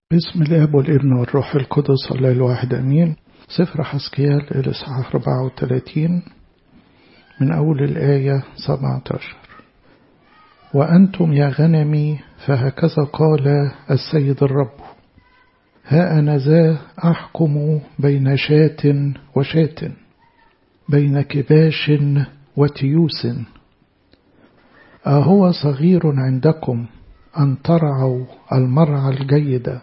بسم الاب والابن والروح القدس الله الواحد امين سفر حسكيال الاصحاح 34 من اول الايه 17 وانتم يا غنمي فهكذا قال السيد الرب ها انا ذا احكم بين شاة وشاة بين كباش وتيوس أهو صغير عندكم أن ترعوا المرعى الجيدة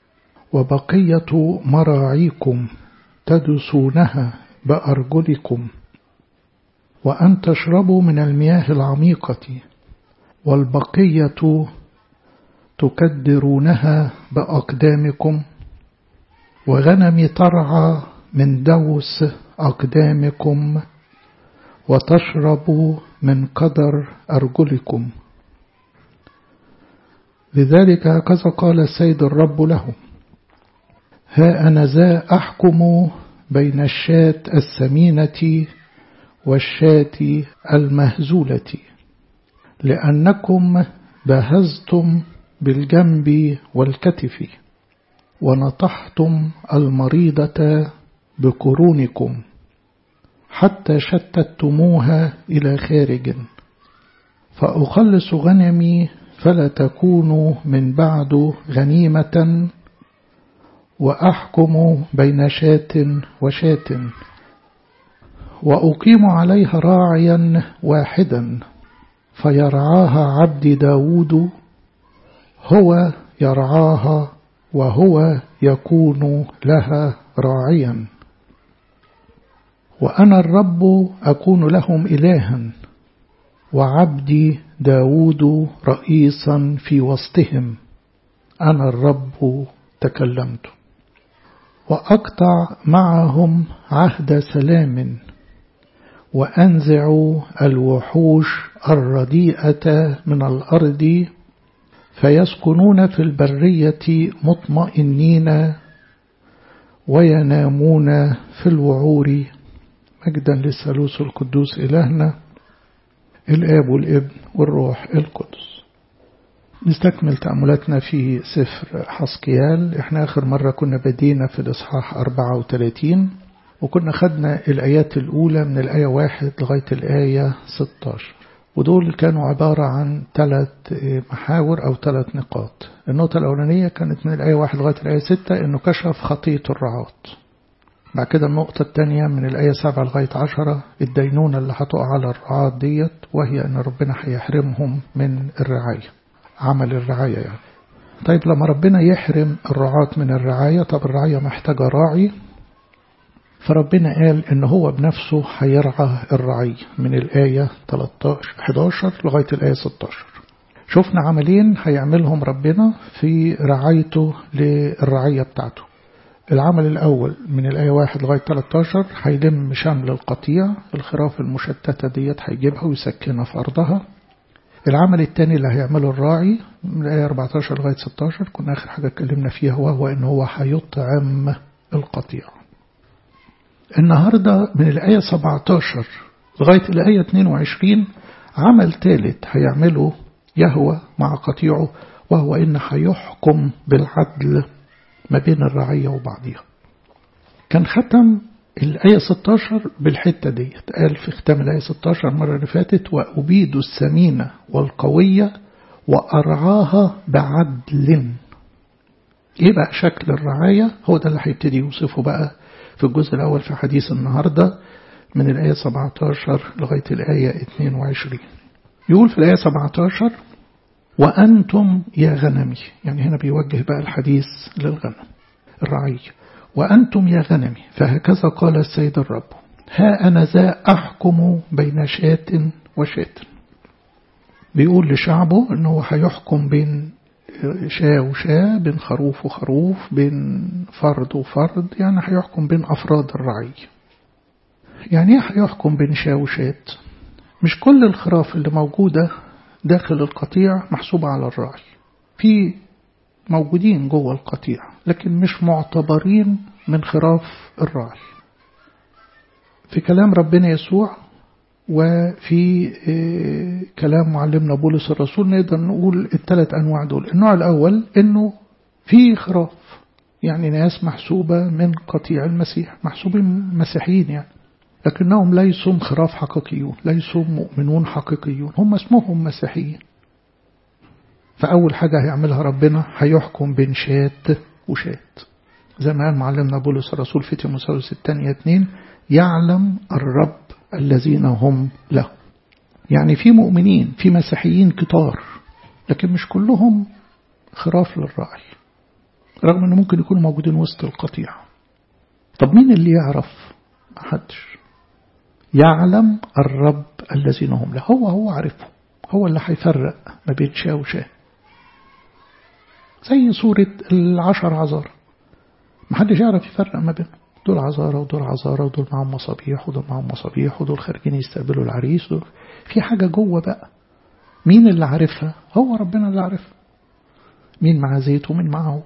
وبقية مراعيكم تدسونها بأرجلكم وأن تشربوا من المياه العميقة والبقية تكدرونها بأقدامكم وغنم ترعى من دوس أقدامكم وتشرب من قدر أرجلكم لذلك هكذا قال السيد الرب لهم ها أنا ذا أحكم بين الشاة السمينة والشاة المهزولة لأنكم بهزتم بالجنب والكتف ونطحتم المريضة بقرونكم حتى شتتموها إلى خارج فأخلص غنمي فلا تكونوا من بعد غنيمة وأحكم بين شاة وشاة وأقيم عليها راعيا واحدا فيرعاها عبد داود هو يرعاها وهو يكون لها راعيا وأنا الرب أكون لهم إلها وعبدي داود رئيسا في وسطهم أنا الرب تكلمت وأقطع معهم عهد سلام وأنزع الوحوش الرديئة من الأرض فيسكنون في البرية مطمئنين وينامون في الوعور مجدا للثالوث القدوس إلهنا الآب والابن والروح القدس نستكمل تأملاتنا في سفر حسكيال احنا آخر مرة كنا بدينا في الإصحاح 34 وكنا خدنا الآيات الأولى من الآية 1 لغاية الآية 16 ودول كانوا عبارة عن ثلاث محاور أو ثلاث نقاط النقطة الأولانية كانت من الآية 1 لغاية الآية 6 إنه كشف خطية الرعاة بعد كده النقطة الثانية من الآية 7 لغاية 10 الدينونة اللي هتقع على الرعاة ديت وهي أن ربنا هيحرمهم من الرعاية عمل الرعاية يعني طيب لما ربنا يحرم الرعاة من الرعاية طب الرعاية محتاجة راعي فربنا قال إن هو بنفسه هيرعى الرعية من الآية 13 11 لغاية الآية 16 شفنا عملين هيعملهم ربنا في رعايته للرعية بتاعته العمل الأول من الآية 1 لغاية 13 هيلم شمل القطيع الخراف المشتتة ديت هيجيبها ويسكنها في أرضها العمل الثاني اللي هيعمله الراعي من الآية 14 لغاية 16 كنا آخر حاجة اتكلمنا فيها وهو إن هو هيطعم القطيع النهاردة من الآية 17 لغاية الآية 22 عمل ثالث هيعمله يهوى مع قطيعه وهو إن هيحكم بالعدل ما بين الرعية وبعضها كان ختم الآية 16 بالحتة ديت قال في ختام الآية 16 المرة اللي فاتت وأبيد السمينة والقوية وأرعاها بعدل إيه بقى شكل الرعاية هو ده اللي هيبتدي يوصفه بقى في الجزء الأول في حديث النهاردة من الآية 17 لغاية الآية 22 يقول في الآية 17 وأنتم يا غنمي يعني هنا بيوجه بقى الحديث للغنم الرعية وأنتم يا غنمي فهكذا قال السيد الرب ها أنا ذا أحكم بين شاة وشاة بيقول لشعبه أنه هيحكم بين شاة وشاة بين خروف وخروف بين فرد وفرد يعني هيحكم بين أفراد الرعية يعني ايه هيحكم بين شاة وشاة مش كل الخراف اللي موجودة داخل القطيع محسوبة على الراعي في موجودين جوه القطيع لكن مش معتبرين من خراف الراعي في كلام ربنا يسوع وفي كلام معلمنا بولس الرسول نقدر نقول الثلاث أنواع دول النوع الأول أنه في خراف يعني ناس محسوبة من قطيع المسيح محسوبين مسيحيين يعني لكنهم ليسوا خراف حقيقيون ليسوا مؤمنون حقيقيون هم اسمهم مسيحيين فأول حاجة هيعملها ربنا هيحكم بين شات وشات زي ما قال معلمنا بولس الرسول في تيموثاوس الثانية اتنين يعلم الرب الذين هم له يعني في مؤمنين في مسيحيين كتار لكن مش كلهم خراف للراعي رغم انه ممكن يكونوا موجودين وسط القطيع طب مين اللي يعرف محدش يعلم الرب الذين هم له هو هو عارفه هو اللي هيفرق ما بين شاء وشاء زي صورة العشر عذار محدش يعرف يفرق ما بينهم دول عذارى ودول عذارى ودول معهم مصابيح ودول معهم مصابيح ودول خارجين يستقبلوا العريس دول في حاجة جوه بقى مين اللي عارفها هو ربنا اللي عارفها مين معاه زيت ومين معهوش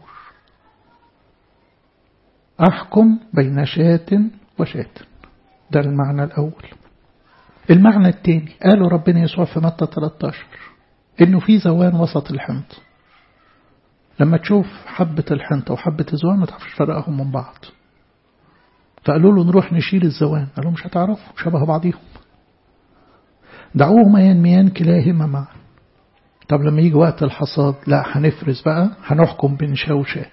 أحكم بين شاة وشاة ده المعنى الأول المعنى الثاني قالوا ربنا يسوع في متى 13 إنه في زوان وسط الحنط لما تشوف حبة الحنطة وحبة الزوان ما تعرفش فرقهم من بعض فقالوا له نروح نشيل الزوان قالوا مش هتعرفوا شبه بعضيهم دعوهما ينميان كلاهما معا طب لما يجي وقت الحصاد لا هنفرز بقى هنحكم بين شاة وشاة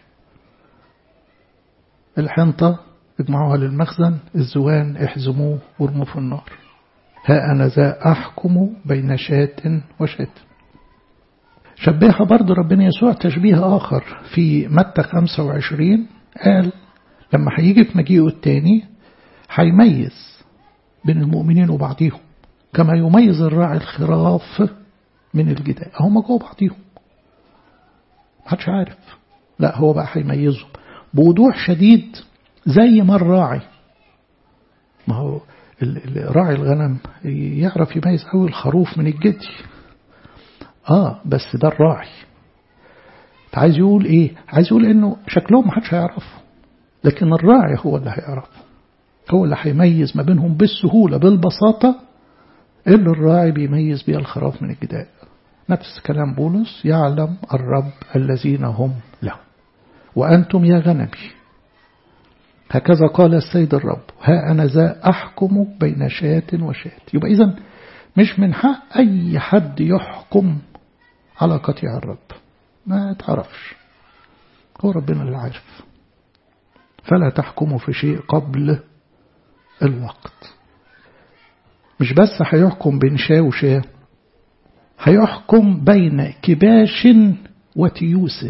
الحنطة اجمعوها للمخزن الزوان احزموه وارموه في النار ها أنا ذا أحكم بين شاة وشاة شبهها برضو ربنا يسوع تشبيه آخر في متى 25 قال لما هيجي في مجيئه التاني هيميز بين المؤمنين وبعضهم كما يميز الراعي الخراف من الجداء هم جوه بعضهم محدش عارف لا هو بقى هيميزهم بوضوح شديد زي ما الراعي ما هو راعي الغنم يعرف يميز قوي الخروف من الجدي اه بس ده الراعي فعايز يقول ايه عايز يقول انه شكلهم محدش هيعرفه لكن الراعي هو اللي هيعرفه هو اللي هيميز ما بينهم بالسهولة بالبساطة اللي الراعي بيميز بيها الخراف من الجداء نفس كلام بولس يعلم الرب الذين هم له وأنتم يا غنمي هكذا قال السيد الرب ها أنا ذا أحكم بين شاة وشاة يبقى إذن مش من حق أي حد يحكم على قطيع الرب ما تعرفش هو ربنا اللي عارف فلا تحكموا في شيء قبل الوقت مش بس هيحكم بين شاة وشاة هيحكم بين كباش وتيوس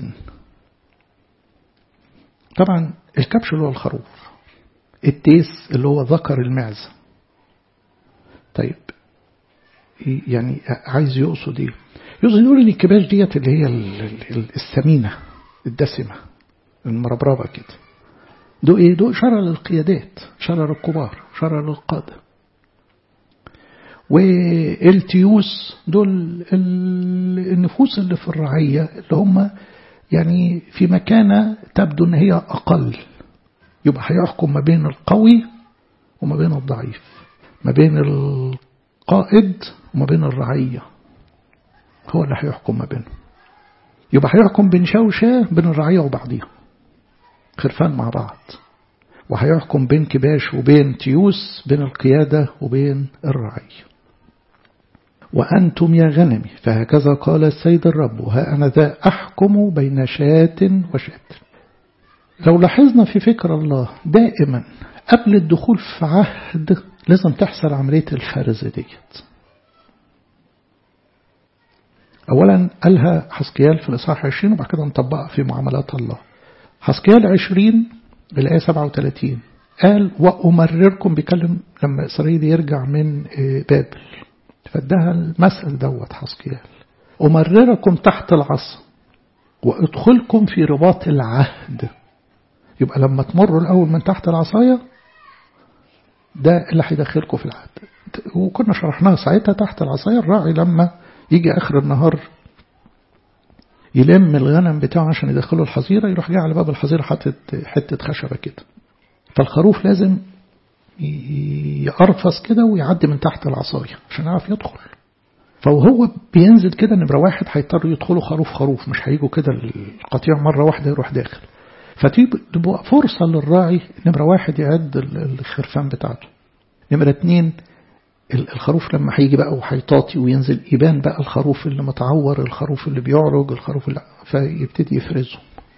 طبعا الكبش اللي هو الخروف التيس اللي هو ذكر المعزة طيب يعني عايز يقصد ايه يقصد يقول ان الكباش ديت اللي هي السمينة الدسمة المربربة كده دول ايه دول شرع للقيادات شرع للكبار شرع للقادة والتيوس دول النفوس اللي في الرعية اللي هم يعني في مكانة تبدو ان هي اقل يبقى هيحكم ما بين القوي وما بين الضعيف ما بين القائد وما بين الرعية هو اللي هيحكم ما بينهم يبقى هيحكم بين شوشة بين الرعية وبعضيها خرفان مع بعض وهيحكم بين كباش وبين تيوس بين القيادة وبين الرعية وأنتم يا غنمي فهكذا قال السيد الرب ها أنا ذا أحكم بين شاة وشاة لو لاحظنا في فكر الله دائما قبل الدخول في عهد لازم تحصل عملية الفرز ديت أولا قالها حسكيال في الإصحاح 20 وبعد كده نطبقها في معاملات الله حسكيال 20 الآية 37 قال وأمرركم بيكلم لما إسرائيل يرجع من بابل فادها المثل دوت حسكيال أمرركم تحت العصا وادخلكم في رباط العهد يبقى لما تمروا الأول من تحت العصاية ده اللي هيدخلكم في العهد وكنا شرحناها ساعتها تحت العصاية الراعي لما يجي آخر النهار يلم الغنم بتاعه عشان يدخله الحظيرة يروح جاي على باب الحظيرة حاطط حتة خشبة كده فالخروف لازم يقرفص كده ويعدي من تحت العصاية عشان يعرف يدخل فهو بينزل كده نمرة واحد هيضطروا يدخلوا خروف خروف مش هيجوا كده القطيع مرة واحدة يروح داخل فتبقى فرصة للراعي نمرة واحد يعد الخرفان بتاعته نمرة اتنين الخروف لما هيجي بقى وهيطاطي وينزل يبان بقى الخروف اللي متعور الخروف اللي بيعرج الخروف اللي فيبتدي يفرزه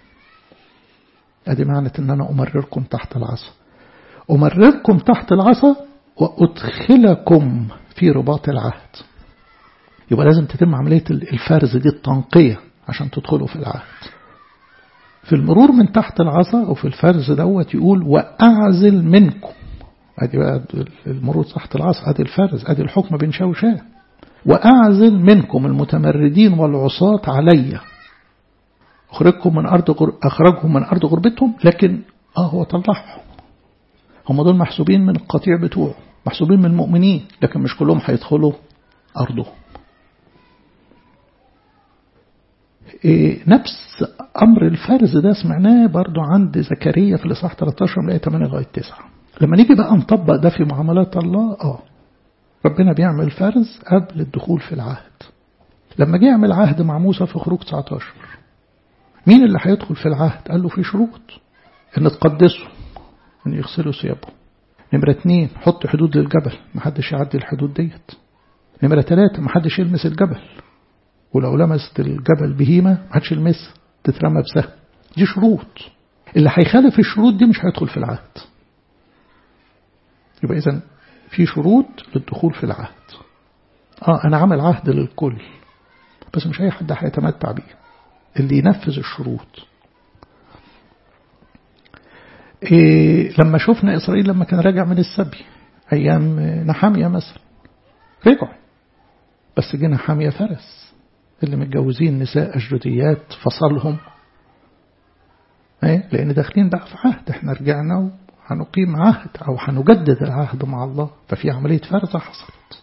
ادي معنى ان انا امرركم تحت العصا امرركم تحت العصا وادخلكم في رباط العهد يبقى لازم تتم عملية الفرز دي التنقية عشان تدخلوا في العهد في المرور من تحت العصا أو في الفرز دوت يقول وأعزل منكم ادي بقى المرور تحت العصا ادي الفرز ادي الحكم بين شاء وشاء وأعزل منكم المتمردين والعصاة علي أخرجكم من أرض غر... أخرجهم من أرض غربتهم لكن آه هو طلعهم هم دول محسوبين من القطيع بتوعه محسوبين من المؤمنين لكن مش كلهم هيدخلوا أرضهم إيه نفس أمر الفرز ده سمعناه برضو عند زكريا في الإصحاح 13 من 8 لغاية 9 لما نيجي بقى نطبق ده في معاملات الله آه ربنا بيعمل فرز قبل الدخول في العهد لما جه يعمل عهد مع موسى في خروج 19 مين اللي هيدخل في العهد قال له في شروط ان تقدسوا ان يغسلوا ثيابهم نمرة اتنين حط حدود للجبل محدش يعدي الحدود ديت نمرة ثلاثة محدش يلمس الجبل ولو لمست الجبل بهيمة محدش يلمسها تترمى بسهم دي شروط اللي هيخالف الشروط دي مش هيدخل في العهد يبقى إذا في شروط للدخول في العهد اه أنا عامل عهد للكل بس مش أي حد هيتمتع بيه اللي ينفذ الشروط إيه لما شفنا إسرائيل لما كان راجع من السبي أيام نحامية مثلا رجعوا بس جه نحامية فرس اللي متجوزين نساء أجدوديات فصلهم إيه لأن داخلين بقى في عهد احنا رجعنا وهنقيم عهد أو هنجدد العهد مع الله ففي عملية فرز حصلت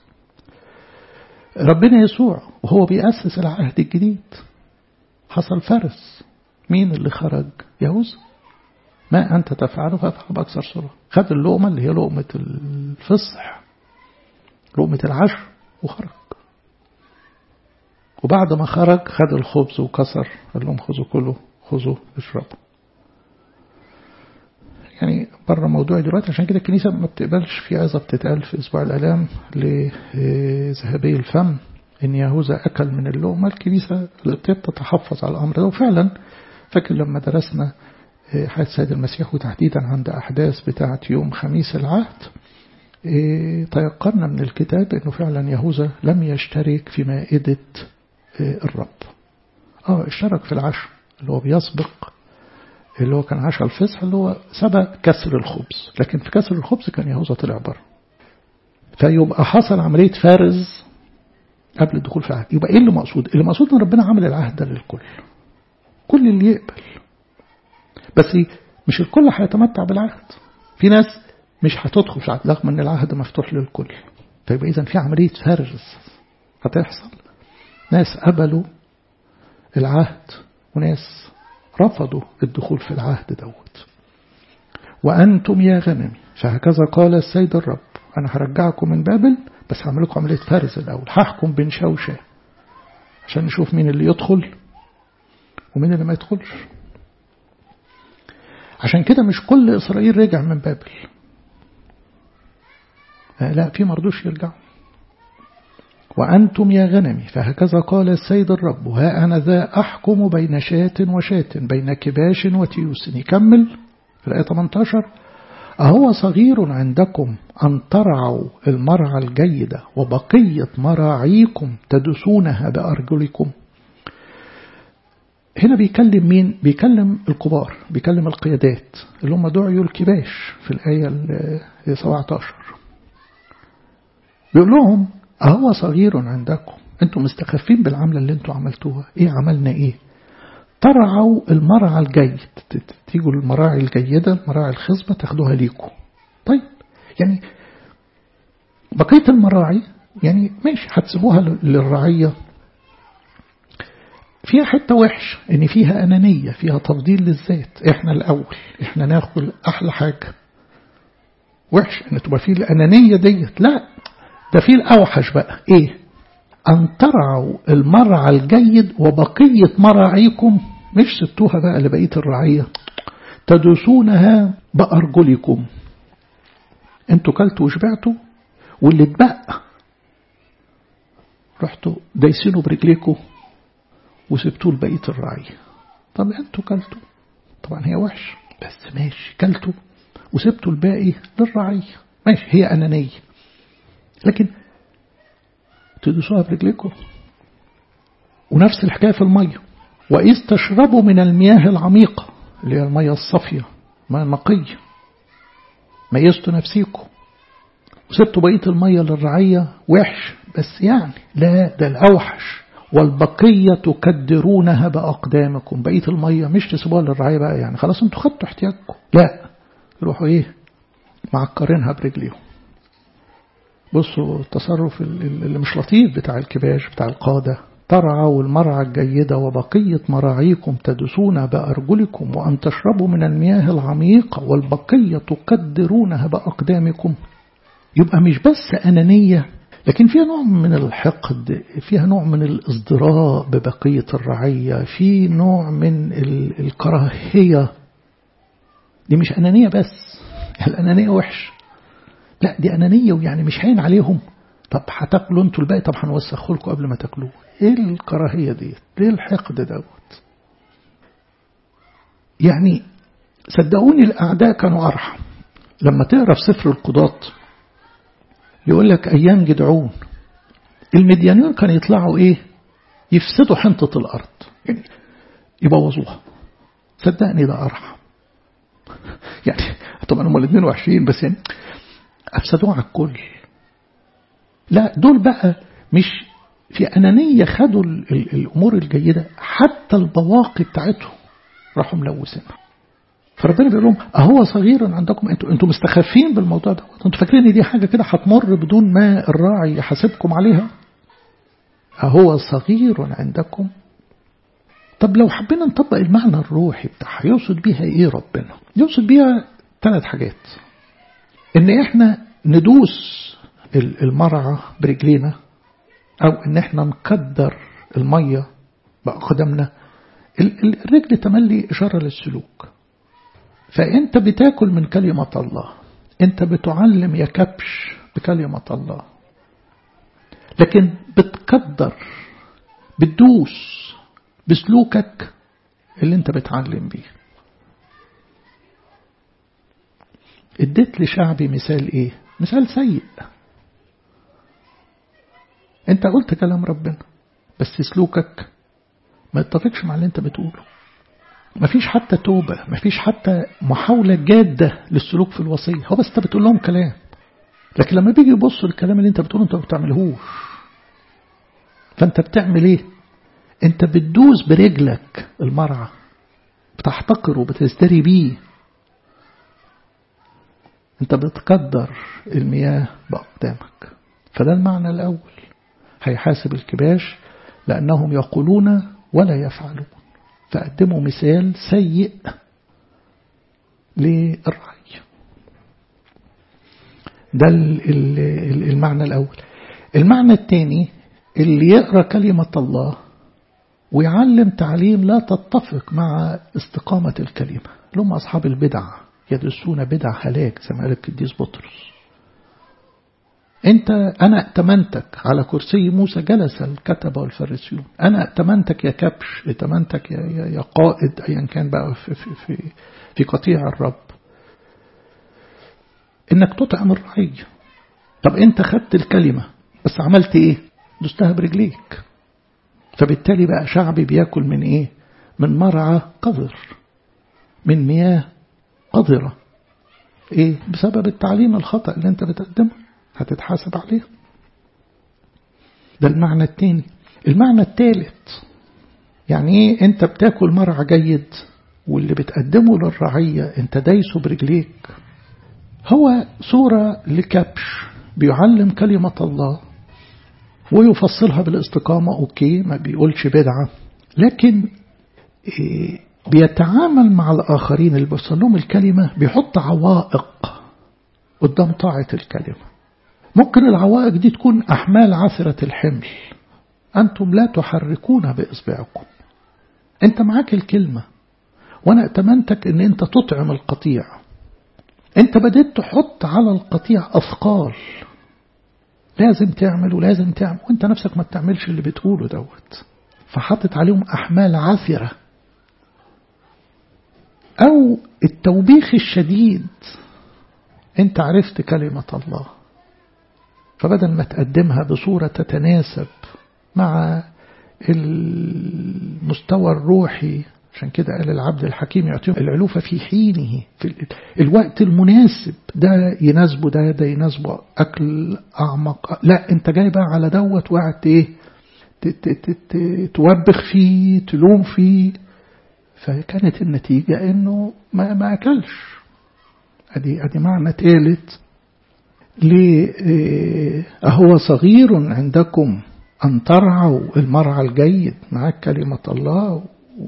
ربنا يسوع وهو بيأسس العهد الجديد حصل فرس مين اللي خرج يهوذا ما أنت تفعله فافعل بأكثر سرعة خد اللقمة اللي هي لقمة الفصح لقمة العشر وخرج وبعد ما خرج خد الخبز وكسر قال لهم خذوا كله خذوا اشربوا يعني بره موضوعي دلوقتي عشان كده الكنيسة ما بتقبلش في عظة بتتقال في أسبوع الآلام لذهبي الفم إن يهوذا أكل من اللقمة الكنيسة تتحفظ على الأمر ده وفعلا فاكر لما درسنا حياة سيد المسيح وتحديدا عند أحداث بتاعة يوم خميس العهد تيقنا من الكتاب أنه فعلا يهوذا لم يشترك في مائدة الرب آه اشترك في العشاء اللي هو بيسبق اللي هو كان عشاء الفصح اللي هو سبق كسر الخبز لكن في كسر الخبز كان يهوذا طلع بره فيبقى حصل عملية فارز قبل الدخول في العهد يبقى ايه اللي مقصود اللي مقصود ان ربنا عمل العهد ده للكل كل اللي يقبل بس مش الكل هيتمتع بالعهد في ناس مش هتدخل في العهد رغم ان العهد مفتوح للكل فيبقى اذا في عملية فرز هتحصل ناس قبلوا العهد وناس رفضوا الدخول في العهد دوت وأنتم يا غنمي فهكذا قال السيد الرب أنا هرجعكم من بابل بس هعمل لكم عملية فرز الأول هحكم بين شاء وشاء عشان نشوف مين اللي يدخل ومين اللي ما يدخلش عشان كده مش كل إسرائيل رجع من بابل لا في مرضوش يرجعوا وأنتم يا غنمي فهكذا قال السيد الرب ها أنا ذا أحكم بين شاة وشاة بين كباش وتيوس يكمل في الآية 18 أهو صغير عندكم أن ترعوا المرعى الجيدة وبقية مراعيكم تدسونها بأرجلكم هنا بيكلم مين؟ بيكلم الكبار بيكلم القيادات اللي هم دعيوا الكباش في الآية 17 بيقول لهم أهو صغير عندكم أنتم مستخفين بالعملة اللي أنتم عملتوها إيه عملنا إيه ترعوا المرعى الجيد تيجوا المراعي الجيدة المراعي الخصبة تاخدوها ليكم طيب يعني بقية المراعي يعني ماشي هتسيبوها للرعية فيها حتة وحش ان فيها أنانية فيها تفضيل للذات احنا الأول احنا ناخد أحلى حاجة وحش ان تبقى فيه الأنانية ديت لا ده فيه الأوحش بقى ايه أن ترعوا المرعى الجيد وبقية مراعيكم مش سبتوها بقى لبقية الرعية تدوسونها بأرجلكم انتوا كلتوا وشبعتوا واللي اتبقى رحتوا دايسينه برجليكم وسبتوه لبقية الرعية طب انتوا كلتوا طبعا هي وحش بس ماشي كلتوا وسبتوا الباقي للرعية ماشي هي أنانية لكن تدوسوها برجليكم ونفس الحكاية في المية وإذ تشربوا من المياه العميقة اللي هي المية الصافية المياه النقية ميزتوا نفسيكم وسبتوا بقية المية للرعية وحش بس يعني لا ده الأوحش والبقية تكدرونها بأقدامكم بقية المية مش تسيبوها للرعية بقى يعني خلاص انتوا خدتوا احتياجكم لا يروحوا ايه معكرينها برجليهم بصوا التصرف اللي مش لطيف بتاع الكباش بتاع القادة ترعوا المرعى الجيدة وبقية مراعيكم تدسون بأرجلكم وأن تشربوا من المياه العميقة والبقية تقدرونها بأقدامكم يبقى مش بس أنانية لكن فيها نوع من الحقد فيها نوع من الازدراء ببقية الرعية في نوع من الكراهية دي مش أنانية بس الأنانية وحش لا دي أنانية ويعني مش هين عليهم طب هتاكلوا انتوا الباقي طب هنوسخه لكم قبل ما تاكلوه ايه الكراهية دي ايه الحقد دوت يعني صدقوني الأعداء كانوا أرحم لما تقرا في سفر القضاة يقول لك أيام جدعون المديانيون كانوا يطلعوا إيه يفسدوا حنطة الأرض يعني يبوظوها صدقني ده أرحم يعني طبعا هم الاثنين وحشين بس يعني أفسدوها على الكل لا دول بقى مش في أنانية خدوا الأمور الجيدة حتى البواقي بتاعتهم راحوا ملوثينها فربنا بيقول لهم أهو صغير عندكم أنتوا أنتوا مستخفين بالموضوع ده أنتوا فاكرين إن دي حاجة كده هتمر بدون ما الراعي يحاسبكم عليها أهو صغير عندكم طب لو حبينا نطبق المعنى الروحي بتاعها يقصد بيها إيه ربنا يقصد بيها ثلاث حاجات إن إحنا ندوس المرعى برجلينا أو إن إحنا نقدر المية بأقدامنا الرجل تملي إشارة للسلوك فأنت بتاكل من كلمة الله أنت بتعلم يا كبش بكلمة الله لكن بتقدر بتدوس بسلوكك اللي انت بتعلم بيه اديت لشعبي مثال ايه مثال سيء انت قلت كلام ربنا بس سلوكك ما يتفقش مع اللي انت بتقوله مفيش حتى توبة مفيش حتى محاولة جادة للسلوك في الوصية هو بس انت بتقول لهم كلام لكن لما بيجي يبصوا الكلام اللي انت بتقوله انت ما بتعملهوش فانت بتعمل ايه انت بتدوس برجلك المرعى بتحتقره وبتزدري بيه انت بتقدر المياه بأقدامك فده المعنى الأول هيحاسب الكباش لأنهم يقولون ولا يفعلون فقدموا مثال سيء للرعي ده المعنى الأول المعنى الثاني اللي يقرأ كلمة الله ويعلم تعليم لا تتفق مع استقامة الكلمة لهم أصحاب البدع يدرسون بدع هلاك زي ما قال القديس بطرس أنت أنا ائتمنتك على كرسي موسى جلس الكتبة والفريسيون أنا ائتمنتك يا كبش ائتمنتك يا, يا, يا قائد أيا كان بقى في, في, في, في قطيع الرب إنك تطعم الرعية طب أنت خدت الكلمة بس عملت إيه دستها برجليك فبالتالي بقى شعبي بياكل من إيه من مرعى قذر من مياه قذرة إيه بسبب التعليم الخطأ اللي أنت بتقدمه هتتحاسب عليه ده المعنى الثاني المعنى الثالث يعني ايه انت بتاكل مرعى جيد واللي بتقدمه للرعية انت دايسه برجليك هو صورة لكبش بيعلم كلمة الله ويفصلها بالاستقامة اوكي ما بيقولش بدعة لكن إيه بيتعامل مع الآخرين اللي بيوصل لهم الكلمة بيحط عوائق قدام طاعة الكلمة ممكن العوائق دي تكون أحمال عثرة الحمل أنتم لا تحركون بإصبعكم أنت معاك الكلمة وأنا اتمنتك أن أنت تطعم القطيع أنت بديت تحط على القطيع أثقال لازم تعمل ولازم تعمل وأنت نفسك ما بتعملش اللي بتقوله دوت فحطت عليهم أحمال عثرة أو التوبيخ الشديد أنت عرفت كلمة الله فبدل ما تقدمها بصورة تتناسب مع المستوى الروحي عشان كده قال العبد الحكيم يعطيهم العلوفة في حينه في الوقت المناسب ده يناسبه ده ده يناسبه أكل أعمق لا أنت جاي بقى على دوت وقعدت إيه توبخ فيه تلوم فيه فكانت النتيجة إنه ما, ما أكلش أدي, أدي معنى ثالث ليه أهو صغير عندكم أن ترعوا المرعى الجيد معك كلمة الله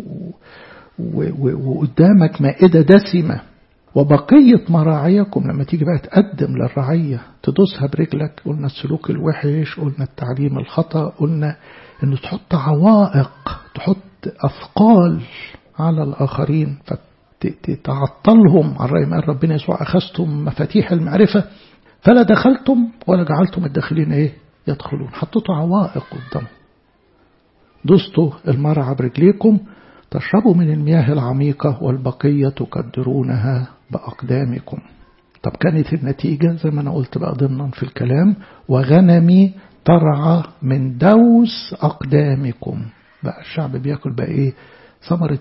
وقدامك مائدة دسمة وبقية مراعيكم لما تيجي بقى تقدم للرعية تدوسها برجلك قلنا السلوك الوحش قلنا التعليم الخطأ قلنا انه تحط عوائق تحط أثقال على الآخرين فتعطلهم على رأي ما قال ربنا يسوع أخذتم مفاتيح المعرفة فلا دخلتم ولا جعلتم الداخلين ايه يدخلون حطيتوا عوائق قدامهم دوستوا المرعى برجليكم تشربوا من المياه العميقة والبقية تقدرونها بأقدامكم طب كانت النتيجة زي ما أنا قلت بقى ضمنا في الكلام وغنمي ترعى من دوس أقدامكم بقى الشعب بياكل بقى إيه ثمرة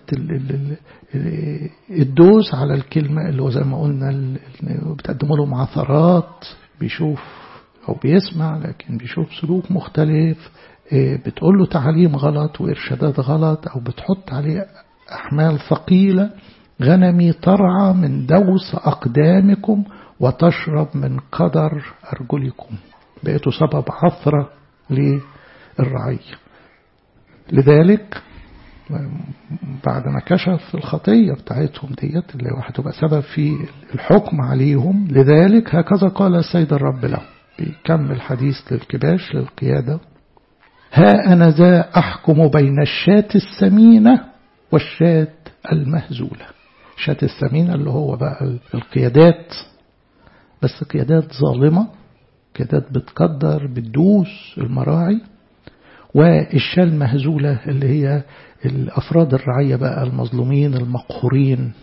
الدوس على الكلمة اللي هو زي ما قلنا بتقدموا لهم عثرات بيشوف أو بيسمع لكن بيشوف سلوك مختلف بتقول له تعليم غلط وإرشادات غلط أو بتحط عليه أحمال ثقيلة غنمي ترعى من دوس أقدامكم وتشرب من قدر أرجلكم بقيتوا سبب عثرة للرعية لذلك بعد ما كشف الخطية بتاعتهم ديت اللي هتبقى سبب في الحكم عليهم لذلك هكذا قال السيد الرب له بيكمل حديث للكباش للقيادة ها أنا ذا أحكم بين الشاة السمينة والشاة المهزولة الشاة السمينة اللي هو بقى القيادات بس قيادات ظالمة قيادات بتقدر بتدوس المراعي والشاة المهزولة اللي هي الأفراد الرعية بقى المظلومين المقهورين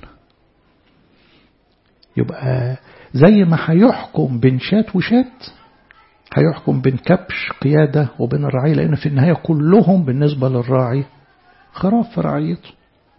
يبقى زي ما هيحكم بين شات وشات هيحكم بين كبش قيادة وبين الرعية لأن في النهاية كلهم بالنسبة للراعي خراب في رعيته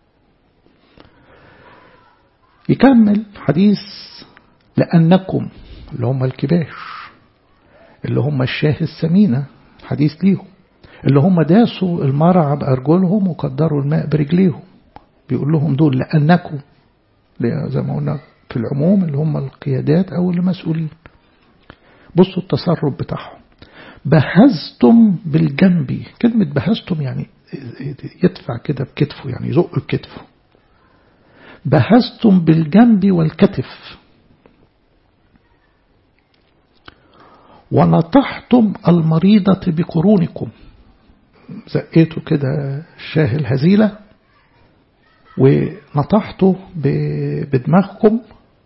يكمل حديث لأنكم اللي هم الكباش اللي هم الشاه السمينة حديث ليهم اللي هم داسوا المرعى بأرجلهم وقدروا الماء برجليهم بيقول لهم دول لأنكم زي ما قلنا في العموم اللي هم القيادات أو المسؤولين بصوا التصرف بتاعهم بهزتم بالجنب كلمة بهزتم يعني يدفع كده بكتفه يعني يزق بكتفه بهزتم بالجنب والكتف ونطحتم المريضة بقرونكم زقيته كده الشاه الهزيلة ونطحته بدماغكم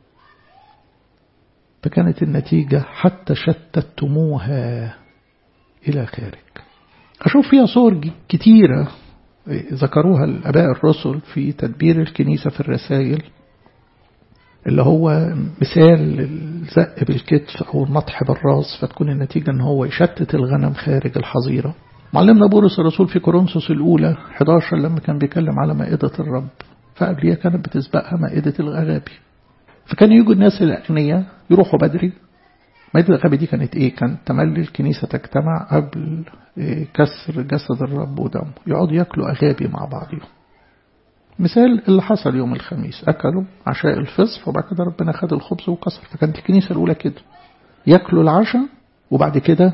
فكانت النتيجة حتى شتتموها إلى خارج أشوف فيها صور كتيرة ذكروها الأباء الرسل في تدبير الكنيسة في الرسائل اللي هو مثال الزق بالكتف أو النطح بالراس فتكون النتيجة أن هو يشتت الغنم خارج الحظيرة معلمنا بولس الرسول في كورنثوس الأولى 11 لما كان بيتكلم على مائدة الرب فقبليها كانت بتسبقها مائدة الأغابي فكان يجوا الناس الأغنياء يروحوا بدري مائدة الأغابي دي كانت إيه كان تملي الكنيسة تجتمع قبل إيه كسر جسد الرب ودمه يقعدوا ياكلوا أغابي مع بعضهم مثال اللي حصل يوم الخميس أكلوا عشاء الفصح وبعد كده ربنا خد الخبز وكسر فكانت الكنيسة الأولى كده ياكلوا العشاء وبعد كده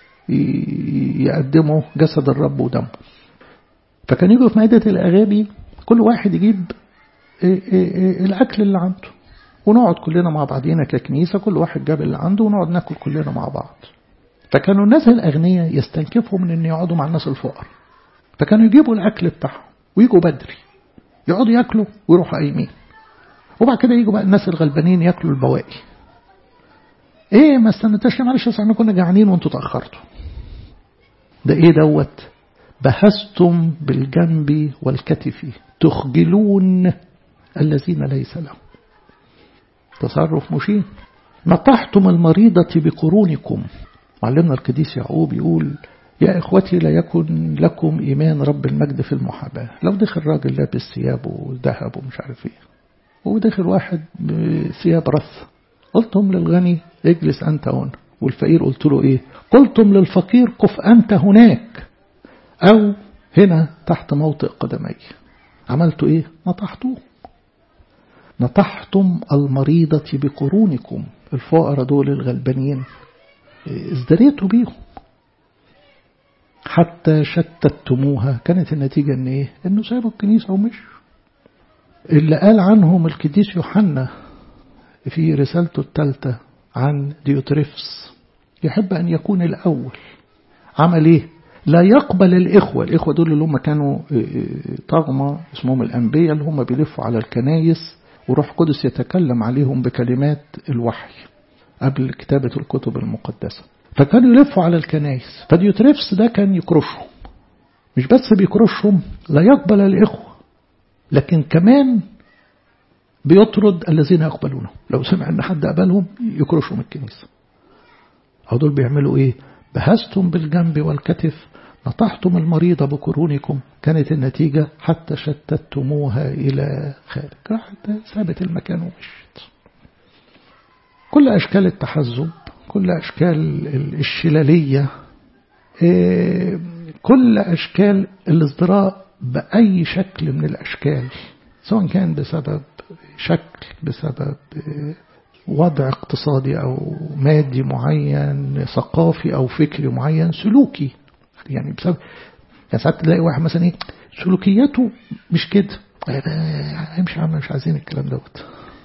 يقدموا جسد الرب ودمه فكان يجوا في مائدة الأغابي كل واحد يجيب الأكل اللي عنده ونقعد كلنا مع بعضينا ككنيسة كل واحد جاب اللي عنده ونقعد ناكل كلنا مع بعض فكانوا الناس الأغنياء يستنكفوا من أن يقعدوا مع الناس الفقراء فكانوا يجيبوا الأكل بتاعهم ويجوا بدري يقعدوا ياكلوا ويروحوا قايمين وبعد كده يجوا بقى الناس الغلبانين ياكلوا البواقي ايه ما استنتش معلش احنا كنا جعانين وانتوا تاخرتوا ده ايه دوت بهستم بالجنب والكتف تخجلون الذين ليس لهم تصرف مشين نطحتم المريضة بقرونكم معلمنا القديس يعقوب يقول يا إخوتي لا يكن لكم إيمان رب المجد في المحاباة لو دخل راجل لابس ثيابه وذهب ومش عارف ايه ودخل واحد بثياب رث قلتم للغني اجلس أنت هنا والفقير قلت له ايه قلتم للفقير قف أنت هناك أو هنا تحت موطئ قدمي عملتوا ايه نطحتوه نطحتم المريضة بقرونكم الفقراء دول الغلبانين ازدريتوا بيهم حتى شتتموها كانت النتيجة ان ايه انه سابوا الكنيسة ومشوا اللي قال عنهم القديس يوحنا في رسالته الثالثة عن ديوتريفس يحب أن يكون الأول عمل إيه لا يقبل الإخوة الإخوة دول اللي هم كانوا طغمة اسمهم الأنبياء اللي هم بيلفوا على الكنايس وروح قدس يتكلم عليهم بكلمات الوحي قبل كتابة الكتب المقدسة فكانوا يلفوا على الكنايس فديوتريفس ده كان يكرشهم مش بس بيكرشهم لا يقبل الإخوة لكن كمان بيطرد الذين يقبلونه لو سمع ان حد قبلهم يكرشهم الكنيسة هدول بيعملوا ايه بهستم بالجنب والكتف نطحتم المريضة بقرونكم كانت النتيجة حتى شتتموها إلى خارج راحت سابت المكان ومشت كل أشكال التحزب كل أشكال الشلالية كل أشكال الازدراء بأي شكل من الأشكال سواء كان بسبب شكل بسبب وضع اقتصادي أو مادي معين ثقافي أو فكري معين سلوكي يعني بسبب يعني ساعات تلاقي واحد مثلا ايه سلوكياته مش كده امشي عم مش عايزين الكلام دوت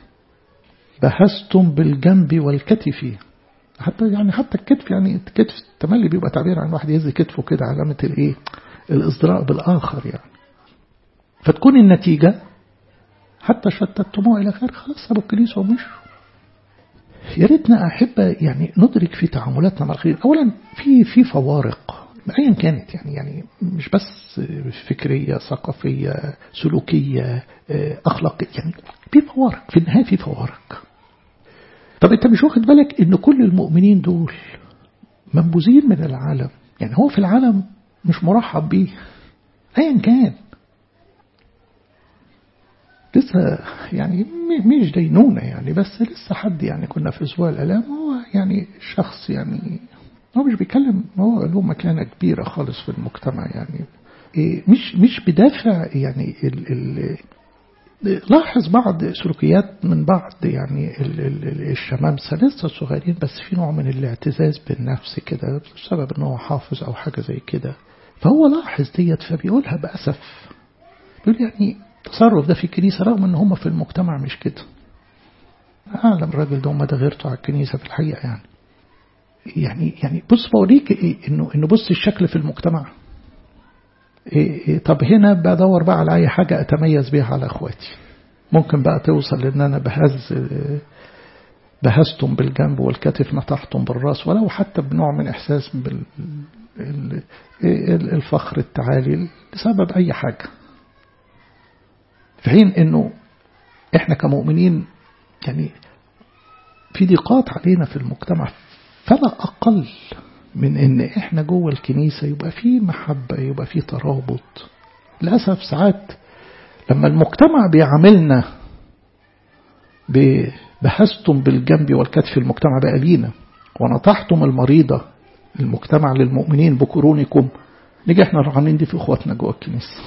بهستم بالجنب والكتف حتى يعني حتى الكتف يعني الكتف تملي بيبقى تعبير عن واحد يهز كتفه كده علامة الايه الازدراء بالآخر يعني فتكون النتيجة حتى شتتموه إلى خير خلاص سابوا الكنيسة ومشوا يا ريتنا أحب يعني ندرك في تعاملاتنا مع الخير أولا في في فوارق أيا كانت يعني يعني مش بس فكرية ثقافية سلوكية أخلاقية يعني في فوارق في النهاية في فوارق طب أنت مش واخد بالك إن كل المؤمنين دول منبوذين من العالم يعني هو في العالم مش مرحب بيه أيا كان لسه يعني مش دينونة يعني بس لسه حد يعني كنا في أسبوع الآلام هو يعني شخص يعني هو مش بيتكلم هو له مكانة كبيرة خالص في المجتمع يعني مش مش بدافع يعني ال ال لاحظ بعض سلوكيات من بعض يعني الشمامسة لسه صغيرين بس في نوع من الاعتزاز بالنفس كده بسبب ان هو حافظ او حاجة زي كده فهو لاحظ ديت فبيقولها بأسف بيقول يعني التصرف ده في الكنيسة رغم ان هم في المجتمع مش كده أعلم الراجل ده هم ده غيرته على الكنيسة في الحقيقة يعني يعني يعني بص بوريك إيه انه انه بص الشكل في المجتمع إيه إيه طب هنا بدور بقى على اي حاجة اتميز بيها على اخواتي ممكن بقى توصل لان انا بهز بهزتم بالجنب والكتف نطحتم بالراس ولو حتى بنوع من احساس بالفخر التعالي بسبب اي حاجة في حين انه احنا كمؤمنين يعني في ضيقات علينا في المجتمع فلا أقل من إن إحنا جوه الكنيسة يبقى في محبة يبقى في ترابط للأسف ساعات لما المجتمع بيعاملنا بهستم بالجنب والكتف المجتمع بقى لينا ونطحتم المريضة المجتمع للمؤمنين بقرونكم نيجي احنا رعانين دي في اخواتنا جوه الكنيسة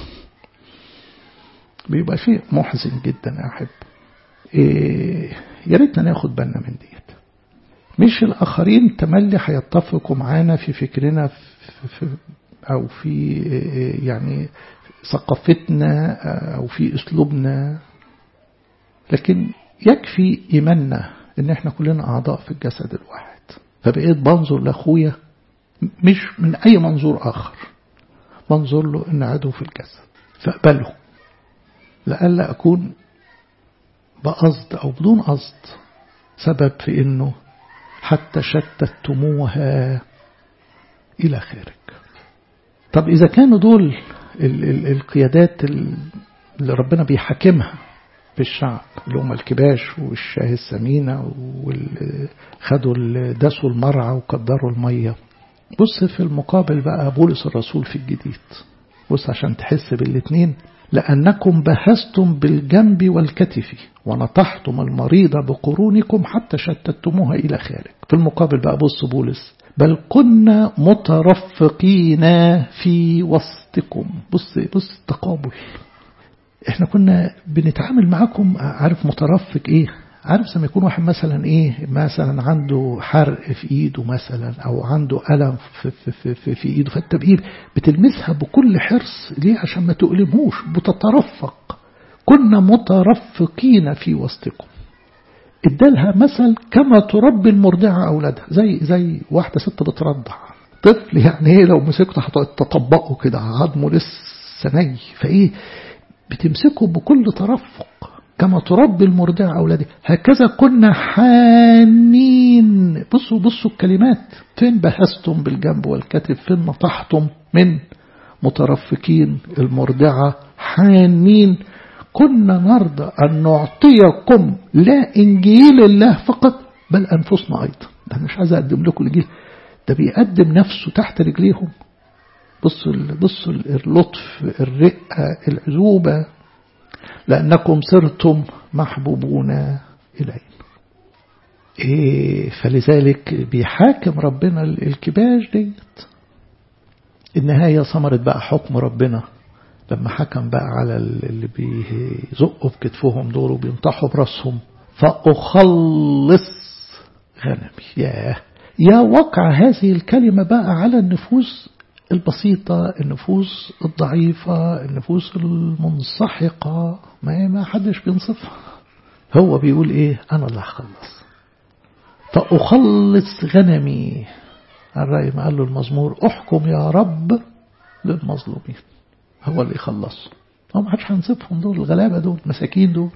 بيبقى شيء محزن جدا يا أحب إيه يا ريتنا ناخد بالنا من ديت مش الآخرين تملي هيتفقوا معانا في فكرنا في في أو في يعني ثقافتنا أو في أسلوبنا لكن يكفي إيماننا إن إحنا كلنا أعضاء في الجسد الواحد فبقيت بنظر لأخويا مش من أي منظور آخر منظور له إن عدو في الجسد فاقبله لألا أكون بقصد أو بدون قصد سبب في إنه حتى شتتموها إلى خارج طب إذا كانوا دول ال ال القيادات اللي ربنا بيحاكمها في الشعب اللي هم الكباش والشاه السمينة وخدوا داسوا المرعى وقدروا المية بص في المقابل بقى بولس الرسول في الجديد بص عشان تحس بالاتنين لأنكم بهستم بالجنب والكتف ونطحتم المريضة بقرونكم حتى شتتموها إلى خارج في المقابل بقى بص بولس بل كنا مترفقين في وسطكم بص بص التقابل احنا كنا بنتعامل معاكم عارف مترفق ايه عارف لما يكون واحد مثلا ايه مثلا عنده حرق في ايده مثلا او عنده الم في, في, في, في, في ايده فانت بايه بتلمسها بكل حرص ليه عشان ما تؤلمهوش بتترفق كنا مترفقين في وسطكم ادالها مثل كما تربي المرضعة أولادها زي زي واحدة ست بترضع طفل يعني ايه لو مسكته هتطبقه كده عظمه لسه ني فايه بتمسكه بكل ترفق كما تربي المرضعة أولادها هكذا كنا حانين بصوا بصوا الكلمات فين بهستم بالجنب والكتف فين نطحتم من مترفقين المرضعة حانين كنا نرضى أن نعطيكم لا إنجيل الله فقط بل أنفسنا أيضا ده مش عايز أقدم لكم الإنجيل ده بيقدم نفسه تحت رجليهم بصوا بصوا اللطف الرقة العذوبة لأنكم صرتم محبوبون إلينا إيه فلذلك بيحاكم ربنا الكباش ديت النهاية ثمرت بقى حكم ربنا لما حكم بقى على اللي بيزقوا بكتفهم دول وبينطحوا براسهم فأخلص غنمي يا يا وقع هذه الكلمة بقى على النفوس البسيطة النفوس الضعيفة النفوس المنسحقة ما ما حدش بينصفها هو بيقول ايه انا اللي هخلص فأخلص غنمي الرأي ما قال له المزمور احكم يا رب للمظلومين هو اللي يخلص هو ما حدش هنصفهم دول الغلابة دول مساكين دول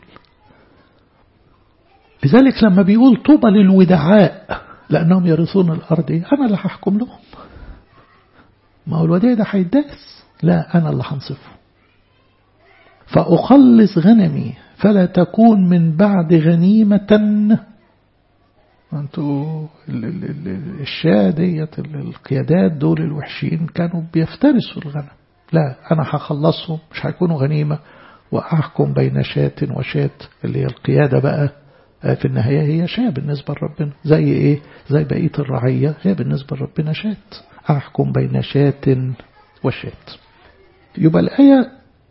لذلك لما بيقول طوبى للودعاء لأنهم يرثون الأرض أنا اللي هحكم لهم ما هو الوديع ده هيداس لا أنا اللي هنصفه فأخلص غنمي فلا تكون من بعد غنيمة انتوا الشاة ديت القيادات دول الوحشين كانوا بيفترسوا الغنم لا أنا هخلصهم مش هيكونوا غنيمة وأحكم بين شاة وشاة اللي هي القيادة بقى في النهاية هي شاة بالنسبة لربنا زي إيه زي بقية الرعية هي بالنسبة لربنا شاة أحكم بين شاة وشاة يبقى الآية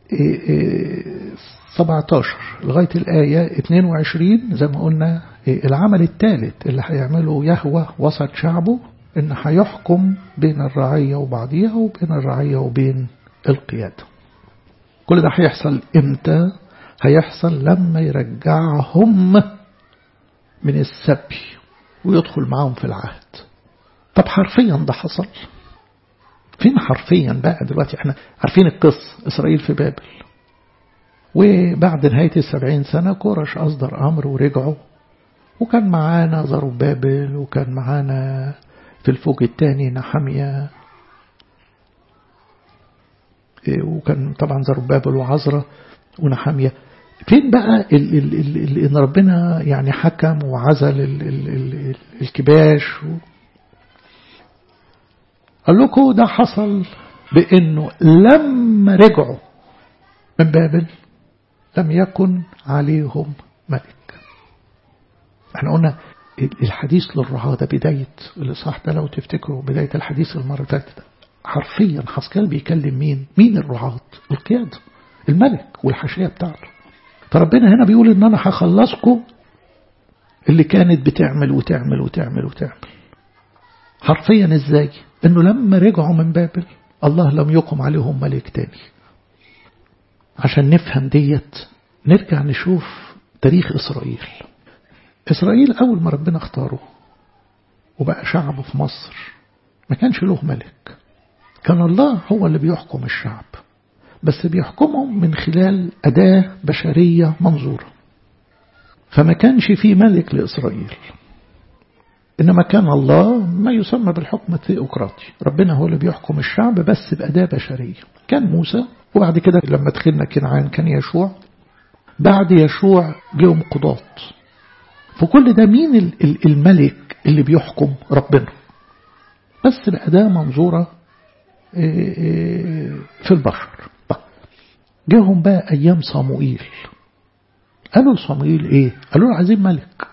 17 لغاية الآية 22 زي ما قلنا العمل الثالث اللي هيعمله يهوى وسط شعبه إن هيحكم بين الرعية وبعضيها وبين الرعية وبين القيادة كل ده هيحصل إمتى هيحصل لما يرجعهم من السبي ويدخل معهم في العهد طب حرفيا ده حصل فين حرفيا بقى دلوقتي احنا عارفين القصة إسرائيل في بابل وبعد نهاية السبعين سنة كورش أصدر أمر ورجعوا وكان معانا زربابل وكان معانا في الفوق الثاني نحمية وكان طبعا زربابل وعزرة ونحمية فين بقى ال ال ال ال ان ربنا يعني حكم وعزل ال ال ال الكباش و قال لكم ده حصل بانه لما رجعوا من بابل لم يكن عليهم ملك احنا قلنا الحديث للرعاة ده بداية الإصحاح ده لو تفتكروا بداية الحديث المرة اللي فاتت حرفيا حسكال بيكلم مين مين الرعاة القيادة الملك والحاشية بتاعته فربنا هنا بيقول ان انا هخلصكم اللي كانت بتعمل وتعمل وتعمل وتعمل حرفيا ازاي انه لما رجعوا من بابل الله لم يقم عليهم ملك تاني عشان نفهم ديت نرجع نشوف تاريخ إسرائيل إسرائيل أول ما ربنا اختاره وبقى شعب في مصر ما كانش له ملك كان الله هو اللي بيحكم الشعب بس بيحكمهم من خلال أداة بشرية منظورة فما كانش في ملك لإسرائيل إنما كان الله ما يسمى بالحكم الثيوقراطي ربنا هو اللي بيحكم الشعب بس بأداة بشرية كان موسى وبعد كده لما دخلنا كنعان كان يشوع بعد يشوع جيهم قضاة فكل ده مين الملك اللي بيحكم ربنا بس بأداة منظورة في البشر جاهم بقى أيام صموئيل قالوا لصموئيل إيه قالوا له عايزين ملك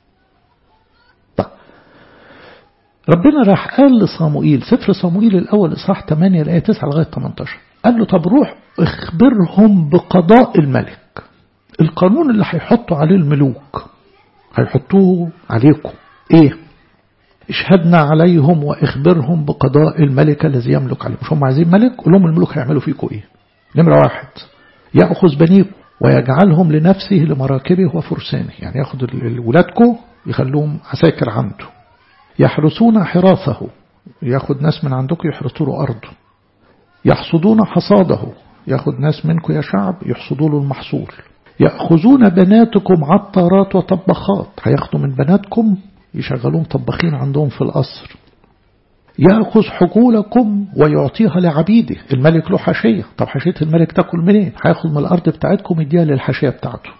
ربنا راح قال لصموئيل سفر صموئيل الأول إصحاح 8 الآية 9 لغاية 18 قال له طب روح اخبرهم بقضاء الملك القانون اللي هيحطوا عليه الملوك هيحطوه عليكم ايه اشهدنا عليهم واخبرهم بقضاء الملك الذي يملك عليهم مش هم عايزين ملك قول لهم الملوك هيعملوا فيكم ايه نمرة واحد يأخذ بنيكم ويجعلهم لنفسه لمراكبه وفرسانه يعني ياخد ولادكم يخلوهم عساكر عنده يحرسون حراثه ياخد ناس من عندكم يحرسوا له أرضه يحصدون حصاده ياخد ناس منكم يا شعب يحصدوا له المحصول يأخذون بناتكم عطارات وطبخات هياخدوا من بناتكم يشغلون طباخين عندهم في القصر يأخذ حقولكم ويعطيها لعبيده الملك له حاشية طب حاشية الملك تاكل منين هياخد من الأرض بتاعتكم يديها للحاشية بتاعته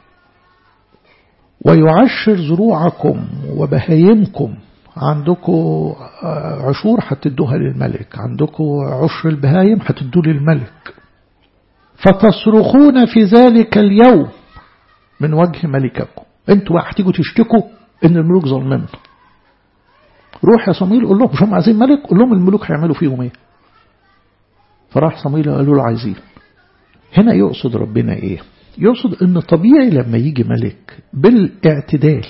ويعشر زروعكم وبهايمكم عندكم عشور هتدوها للملك عندكم عشر البهايم هتدوه للملك فتصرخون في ذلك اليوم من وجه ملككم انتوا بقى هتيجوا تشتكوا ان الملوك ظلمنا روح يا صمويل قول لهم مش هم عايزين ملك قول لهم الملوك هيعملوا فيهم ايه فراح صمويل قالوا له عايزين هنا يقصد ربنا ايه يقصد ان طبيعي لما يجي ملك بالاعتدال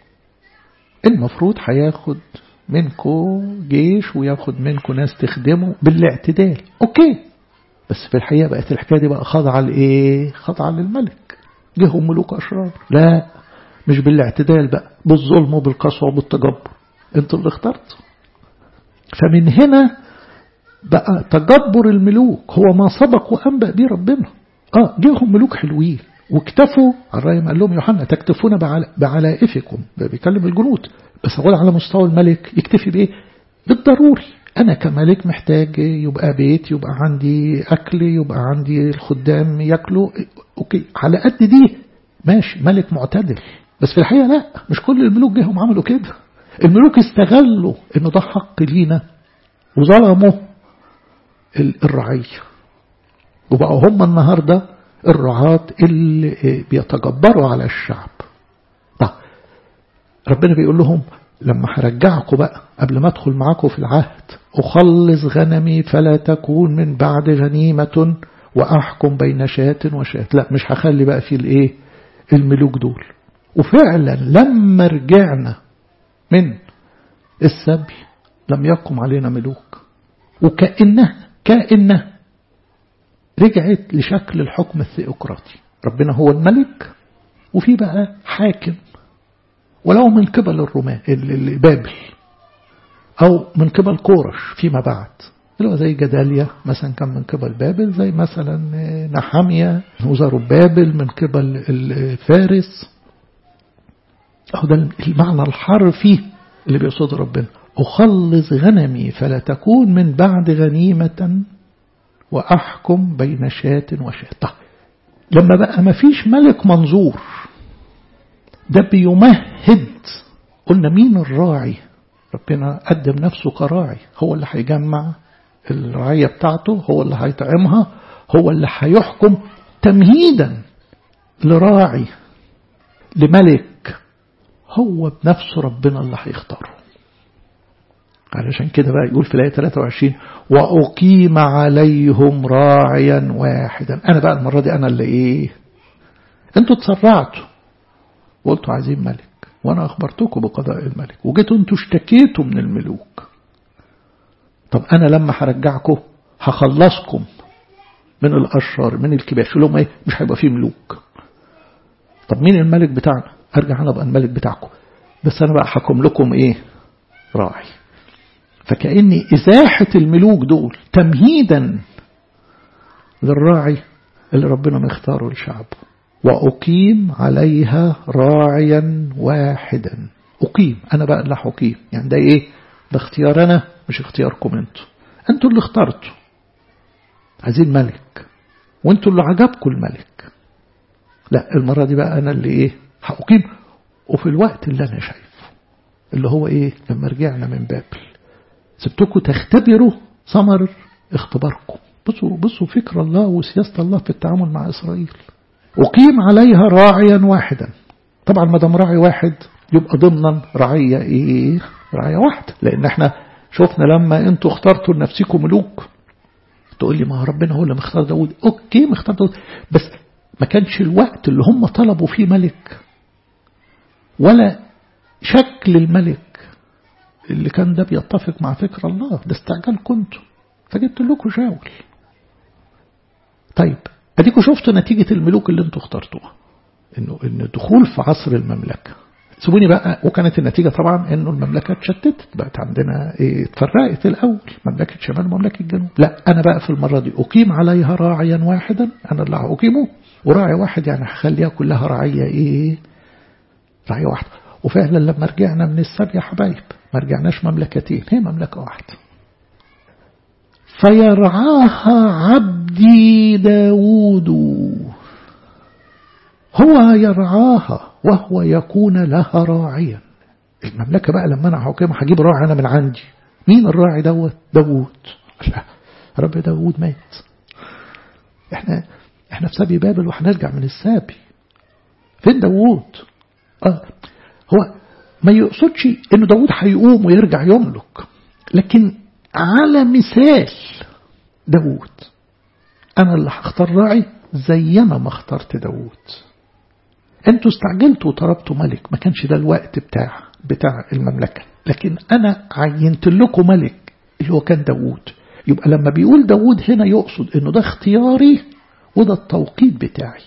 المفروض هياخد منكو جيش وياخد منكو ناس تخدمه بالاعتدال اوكي بس في الحقيقة بقت الحكاية دي بقى خاضعة لإيه خاضعة للملك جيهم ملوك أشرار لا مش بالاعتدال بقى بالظلم وبالقسوة وبالتجبر انتوا اللي اخترتوا فمن هنا بقى تجبر الملوك هو ما سبق وأنبأ به ربنا اه جيهم ملوك حلوين واكتفوا الرأي قال لهم يوحنا تكتفون بعلائفكم بيكلم الجنود بس أقول على مستوى الملك يكتفي بإيه بالضروري أنا كملك محتاج يبقى بيت يبقى عندي أكل يبقى عندي الخدام ياكلوا أوكي على قد دي ماشي ملك معتدل بس في الحقيقة لا مش كل الملوك جيهم عملوا كده الملوك استغلوا إنه ده حق لينا وظلموا الرعية وبقوا هم النهاردة الرعاة اللي بيتجبروا على الشعب طيب ربنا بيقول لهم لما هرجعكم بقى قبل ما ادخل معاكم في العهد أخلص غنمي فلا تكون من بعد غنيمة وأحكم بين شاة وشاة لا مش هخلي بقى في الايه الملوك دول وفعلا لما رجعنا من السبي لم يقم علينا ملوك وكأنه كأنه رجعت لشكل الحكم الثيوقراطي ربنا هو الملك وفي بقى حاكم ولو من قبل الرومان بابل أو من قبل كورش فيما بعد اللي هو زي جداليا مثلا كان من قبل بابل زي مثلا نحامية وزاروا بابل من قبل الفارس أو ده المعنى الحرفي اللي بيقصده ربنا أخلص غنمي فلا تكون من بعد غنيمة وأحكم بين شاة وشاة طيب لما بقى ما فيش ملك منظور ده بيمهد قلنا مين الراعي ربنا قدم نفسه كراعي هو اللي هيجمع الرعية بتاعته هو اللي هيطعمها هو اللي هيحكم تمهيدا لراعي لملك هو بنفسه ربنا اللي هيختاره علشان كده بقى يقول في الآية 23 وأقيم عليهم راعيا واحدا أنا بقى المرة دي أنا اللي إيه أنتوا تسرعتوا وقلتوا عايزين ملك وأنا أخبرتكم بقضاء الملك وجيتوا أنتوا اشتكيتوا من الملوك طب أنا لما هرجعكم هخلصكم من الأشرار من الكبار شو لهم إيه مش هيبقى فيه ملوك طب مين الملك بتاعنا أرجع أنا أبقى الملك بتاعكم بس أنا بقى حكم لكم إيه راعي فكأن إزاحة الملوك دول تمهيدا للراعي اللي ربنا مختاره لشعبه وأقيم عليها راعيا واحدا أقيم أنا بقى اللي هقيم يعني ده إيه ده اختيار أنا مش اختياركم أنتوا أنتوا اللي اخترتوا عايزين ملك وأنتوا اللي عجبكم الملك لا المرة دي بقى أنا اللي إيه هقيم وفي الوقت اللي أنا شايفه اللي هو إيه لما رجعنا من بابل سبتكم تختبروا ثمر اختباركم بصوا بصوا فكر الله وسياسة الله في التعامل مع إسرائيل أقيم عليها راعيا واحدا طبعا ما دام راعي واحد يبقى ضمنا رعية إيه رعية واحدة لأن احنا شفنا لما انتوا اخترتوا لنفسكم ملوك تقول لي ما ربنا هو اللي مختار داود اوكي مختار داود بس ما كانش الوقت اللي هم طلبوا فيه ملك ولا شكل الملك اللي كان ده بيتفق مع فكر الله ده استعجال كنتوا فجبت لكم شاول طيب اديكم شفتوا نتيجة الملوك اللي انتوا اخترتوها انه ان الدخول في عصر المملكة سيبوني بقى وكانت النتيجة طبعا انه المملكة اتشتت بقت عندنا ايه اتفرقت الاول مملكة شمال ومملكة جنوب لا انا بقى في المرة دي اقيم عليها راعيا واحدا انا اللي هقيمه وراعي واحد يعني هخليها كلها رعية ايه رعية واحدة وفعلا لما رجعنا من السبع يا حبايب ما رجعناش مملكتين هي مملكة واحدة فيرعاها عبدي داود هو يرعاها وهو يكون لها راعيا المملكة بقى لما أنا حكيمة هجيب راعي أنا من عندي مين الراعي دوت داود لا رب داود مات احنا احنا في سبي بابل وهنرجع من السابي فين داود آه هو ما يقصدش انه داود هيقوم ويرجع يملك لكن على مثال داود أنا اللي هختار راعي زي أنا ما اخترت داود أنتوا استعجلتوا وطلبتوا ملك ما كانش ده الوقت بتاع بتاع المملكة لكن أنا عينت لكم ملك اللي هو كان داود يبقى لما بيقول داود هنا يقصد أنه ده اختياري وده التوقيت بتاعي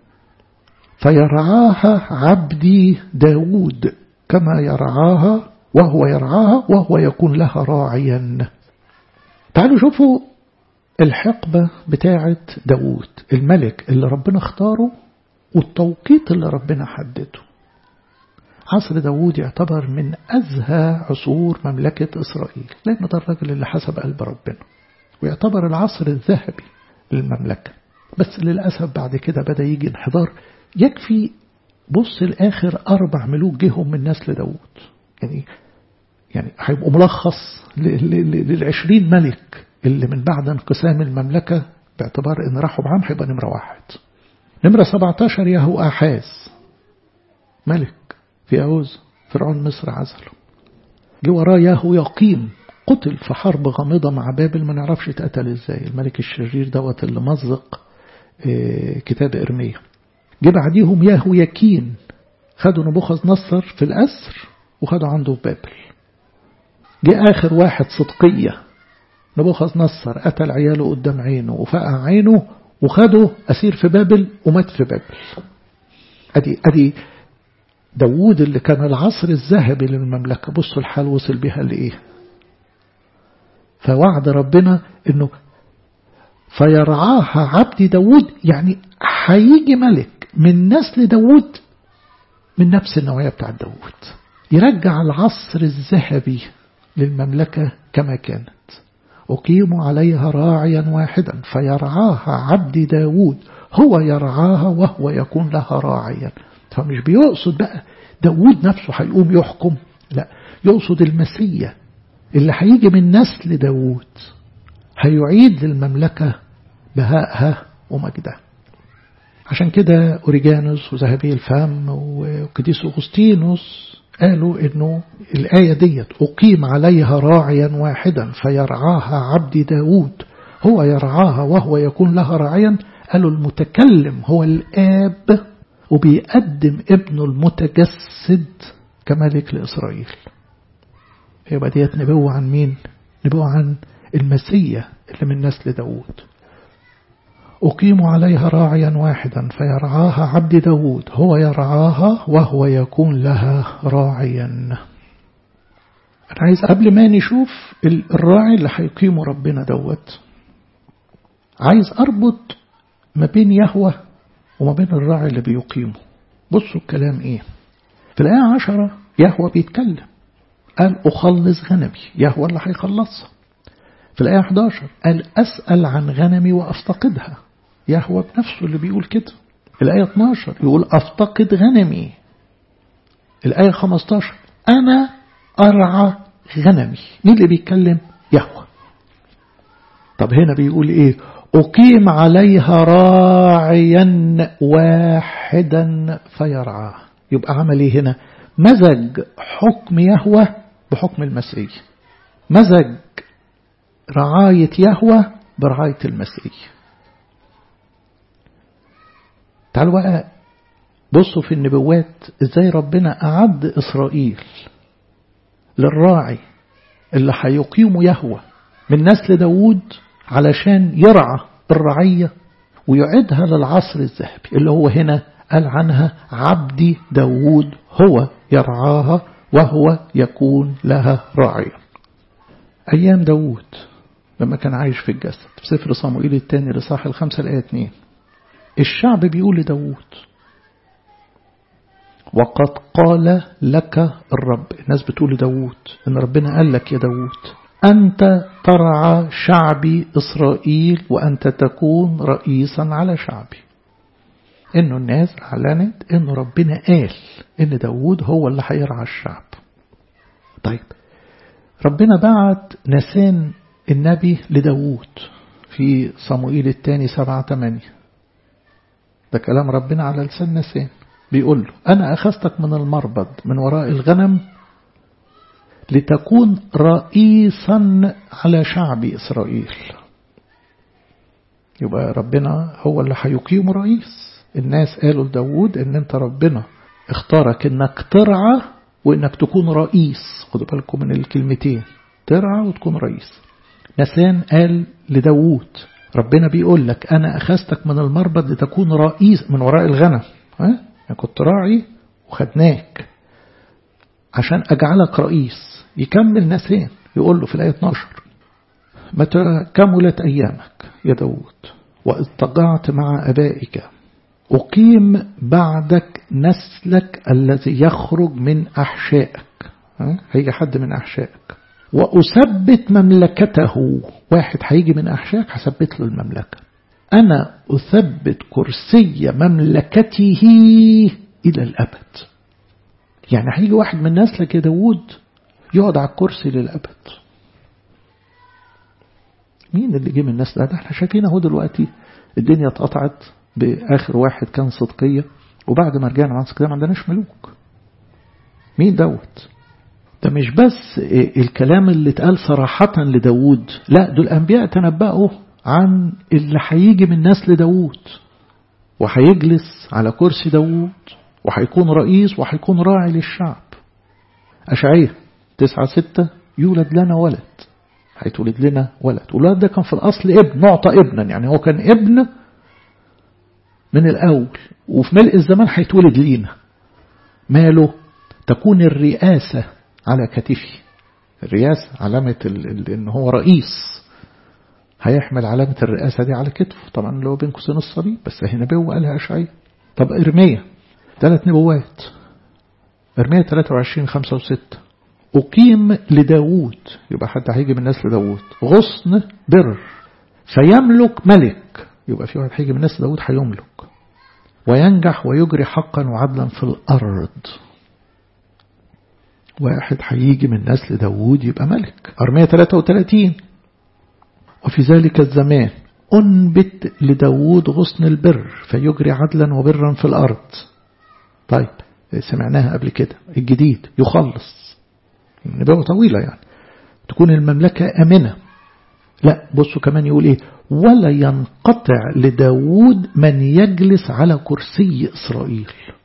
فيرعاها عبدي داود كما يرعاها وهو يرعاها وهو يكون لها راعيا تعالوا شوفوا الحقبة بتاعة داود الملك اللي ربنا اختاره والتوقيت اللي ربنا حدده عصر داود يعتبر من أزهى عصور مملكة إسرائيل لأنه ده الرجل اللي حسب قلب ربنا ويعتبر العصر الذهبي للمملكة بس للأسف بعد كده بدأ يجي انحدار يكفي بص الآخر أربع ملوك جيهم من نسل داود يعني يعني هيبقوا ملخص للعشرين ملك اللي من بعد انقسام المملكة باعتبار ان راحوا بعام هيبقى نمرة واحد نمرة 17 يهو أحاز ملك في أوز فرعون مصر عزله جه وراه يهو يقيم قتل في حرب غامضة مع بابل ما نعرفش اتقتل ازاي الملك الشرير دوت اللي مزق كتاب إرميا جه بعديهم يهو يكين خدوا نبوخذ نصر في الأسر وخدوا عنده في بابل جه آخر واحد صدقية نبوخذ نصر قتل عياله قدام عينه وفقع عينه وخده أسير في بابل ومات في بابل أدي, أدي داوود اللي كان العصر الذهبي للمملكة بصوا الحال وصل بها لإيه فوعد ربنا إنه فيرعاها عبد داوود يعني هيجي ملك من نسل داوود من نفس النوعية بتاع داوود يرجع العصر الذهبي للمملكة كما كانت أقيم عليها راعيا واحدا فيرعاها عبد داود هو يرعاها وهو يكون لها راعيا فمش بيقصد بقى داود نفسه هيقوم يحكم لا يقصد المسيح اللي هيجي من نسل داود هيعيد للمملكة بهائها ومجدها عشان كده أوريجانوس وذهبي الفم وقديس أغسطينوس قالوا انه الآية ديت أقيم عليها راعيا واحدا فيرعاها عبد داود هو يرعاها وهو يكون لها راعيا قالوا المتكلم هو الآب وبيقدم ابنه المتجسد كملك لإسرائيل يبقى ديت نبوة عن مين نبوة عن المسيح اللي من نسل داود أقيم عليها راعيا واحدا فيرعاها عبد داود هو يرعاها وهو يكون لها راعيا أنا عايز قبل ما نشوف الراعي اللي هيقيمه ربنا دوت عايز أربط ما بين يهوه وما بين الراعي اللي بيقيمه بصوا الكلام إيه في الآية عشرة يهوه بيتكلم قال أخلص غنمي يهوه اللي هيخلصها في الآية 11 قال أسأل عن غنمي وأفتقدها يهوه بنفسه اللي بيقول كده الآية 12 يقول أفتقد غنمي الآية 15 أنا أرعى غنمي مين اللي بيتكلم يهوه طب هنا بيقول إيه أقيم عليها راعيا واحدا فيرعاه يبقى عمل إيه هنا مزج حكم يهوه بحكم المسيح مزج رعاية يهوه برعاية المسيح تعالوا بقى بصوا في النبوات ازاي ربنا أعد إسرائيل للراعي اللي هيقيمه يهوه من نسل داود علشان يرعى الرعية ويعدها للعصر الذهبي اللي هو هنا قال عنها عبدي داود هو يرعاها وهو يكون لها راعيا أيام داود لما كان عايش في الجسد في سفر صموئيل الثاني لصاح الخمسة الآية 2 الشعب بيقول لداود وقد قال لك الرب الناس بتقول لداود ان ربنا قال لك يا داود أنت ترعى شعبي إسرائيل وأنت تكون رئيسا على شعبي إنه الناس أعلنت إنه ربنا قال إن داود هو اللي هيرعى الشعب طيب ربنا بعت نسان النبي لداود في صموئيل الثاني سبعة ثمانية ده كلام ربنا على لسان نسان بيقول له أنا أخذتك من المربض من وراء الغنم لتكون رئيسا على شعب إسرائيل يبقى ربنا هو اللي هيقيم رئيس الناس قالوا لداود ان انت ربنا اختارك انك ترعى وانك تكون رئيس خدوا بالكم من الكلمتين ترعى وتكون رئيس نسان قال لداود ربنا بيقول لك انا اخذتك من المربض لتكون رئيس من وراء الغنم ها يعني كنت راعي وخدناك عشان اجعلك رئيس يكمل نسين يقول له في الآية 12 متى كملت أيامك يا داود واضطجعت مع أبائك أقيم بعدك نسلك الذي يخرج من أحشائك هيجي حد من أحشائك وأثبت مملكته واحد هيجي من أحشائك هثبت له المملكة أنا أثبت كرسي مملكته إلى الأبد يعني هيجي واحد من نسلك يا داود يقعد على الكرسي للأبد مين اللي جه من الناس ده, ده احنا شايفين اهو دلوقتي الدنيا اتقطعت بآخر واحد كان صدقية وبعد ما رجعنا مع صدقية ما عندناش ملوك مين دوت ده مش بس الكلام اللي اتقال صراحة لداود لا دول الأنبياء تنبأوا عن اللي هيجي من نسل داود وهيجلس على كرسي داود وهيكون رئيس وهيكون راعي للشعب أشعيه تسعة ستة يولد لنا ولد هيتولد لنا ولد والولد ده كان في الأصل ابن نعطى ابنا يعني هو كان ابن من الأول وفي ملء الزمان هيتولد لينا ماله تكون الرئاسة على كتفي الرئاسة علامة ان هو رئيس هيحمل علامة الرئاسة دي على كتفه طبعا اللي هو بين قوسين الصليب بس هي نبوة قالها أشعية طب إرمية ثلاث نبوات إرمية 23 5 و6 أقيم لداود يبقى حد هيجي من نسل داود غصن بر فيملك ملك يبقى في واحد هيجي من نسل داود هيملك وينجح ويجري حقا وعدلا في الأرض واحد هيجي من نسل داود يبقى ملك أرمية 33 وفي ذلك الزمان أنبت لداود غصن البر فيجري عدلا وبرا في الأرض طيب سمعناها قبل كده الجديد يخلص نبوة طويلة يعني تكون المملكة أمنة لا بصوا كمان يقول إيه ولا ينقطع لداود من يجلس على كرسي إسرائيل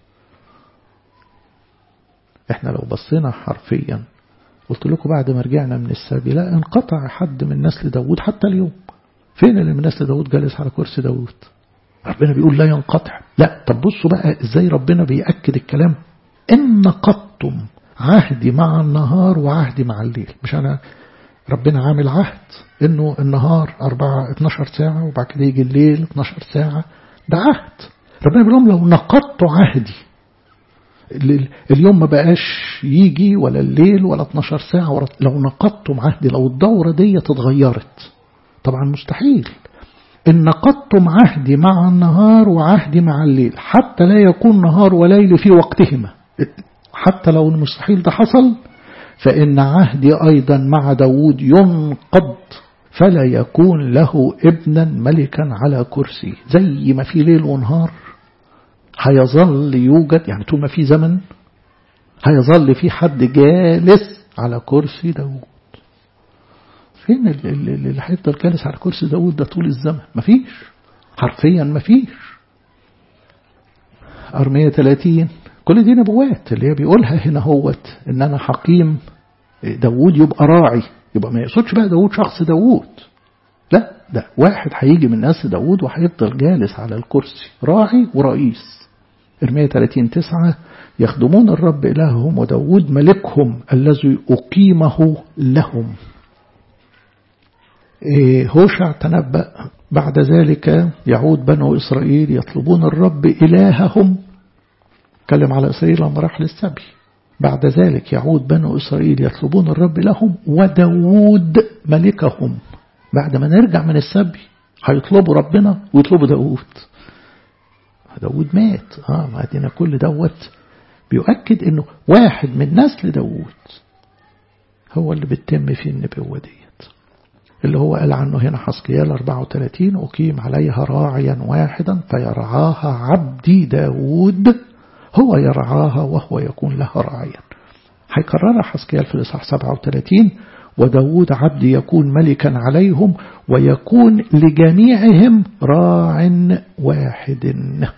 احنا لو بصينا حرفيا قلت لكم بعد ما رجعنا من السبي لا انقطع حد من نسل داود حتى اليوم فين اللي من نسل داود جالس على كرسي داود ربنا بيقول لا ينقطع لا طب بصوا بقى ازاي ربنا بيأكد الكلام إن نقضتم عهدي مع النهار وعهدي مع الليل مش أنا ربنا عامل عهد إنه النهار 4 12 ساعة وبعد كده يجي الليل 12 ساعة ده عهد ربنا بيقول لهم لو نقضت عهدي اليوم ما بقاش يجي ولا الليل ولا 12 ساعة ولا لو نقضتم عهدي لو الدورة دي اتغيرت طبعا مستحيل إن نقضتم عهدي مع النهار وعهدي مع الليل حتى لا يكون نهار وليل في وقتهما حتى لو المستحيل ده حصل فإن عهدي أيضا مع داود ينقض فلا يكون له ابنا ملكا على كرسي زي ما في ليل ونهار هيظل يوجد يعني طول ما في زمن هيظل في حد جالس على كرسي داود فين اللي هيفضل جالس على كرسي داود ده طول الزمن مفيش حرفيا مفيش أرمية 30 كل دي نبوات اللي هي بيقولها هنا هوت إن أنا حقيم داود يبقى راعي يبقى ما يقصدش بقى داود شخص داود لا ده واحد هيجي من ناس داود وهيفضل جالس على الكرسي راعي ورئيس إرمية 30 تسعة يخدمون الرب إلههم وداود ملكهم الذي أقيمه لهم هوشع تنبأ بعد ذلك يعود بنو إسرائيل يطلبون الرب إلههم كلم على إسرائيل لما راح للسبي بعد ذلك يعود بنو إسرائيل يطلبون الرب لهم وداود ملكهم بعد ما نرجع من السبي هيطلبوا ربنا ويطلبوا داود داود مات اه ما ادينا كل دوت بيؤكد انه واحد من نسل داود هو اللي بتتم فيه النبوة ديت اللي هو قال عنه هنا حسقيال 34 أقيم عليها راعيا واحدا فيرعاها عبدي داود هو يرعاها وهو يكون لها راعيا هيكررها حسقيال في الإصحاح 37 وداود عبدي يكون ملكا عليهم ويكون لجميعهم راع واحد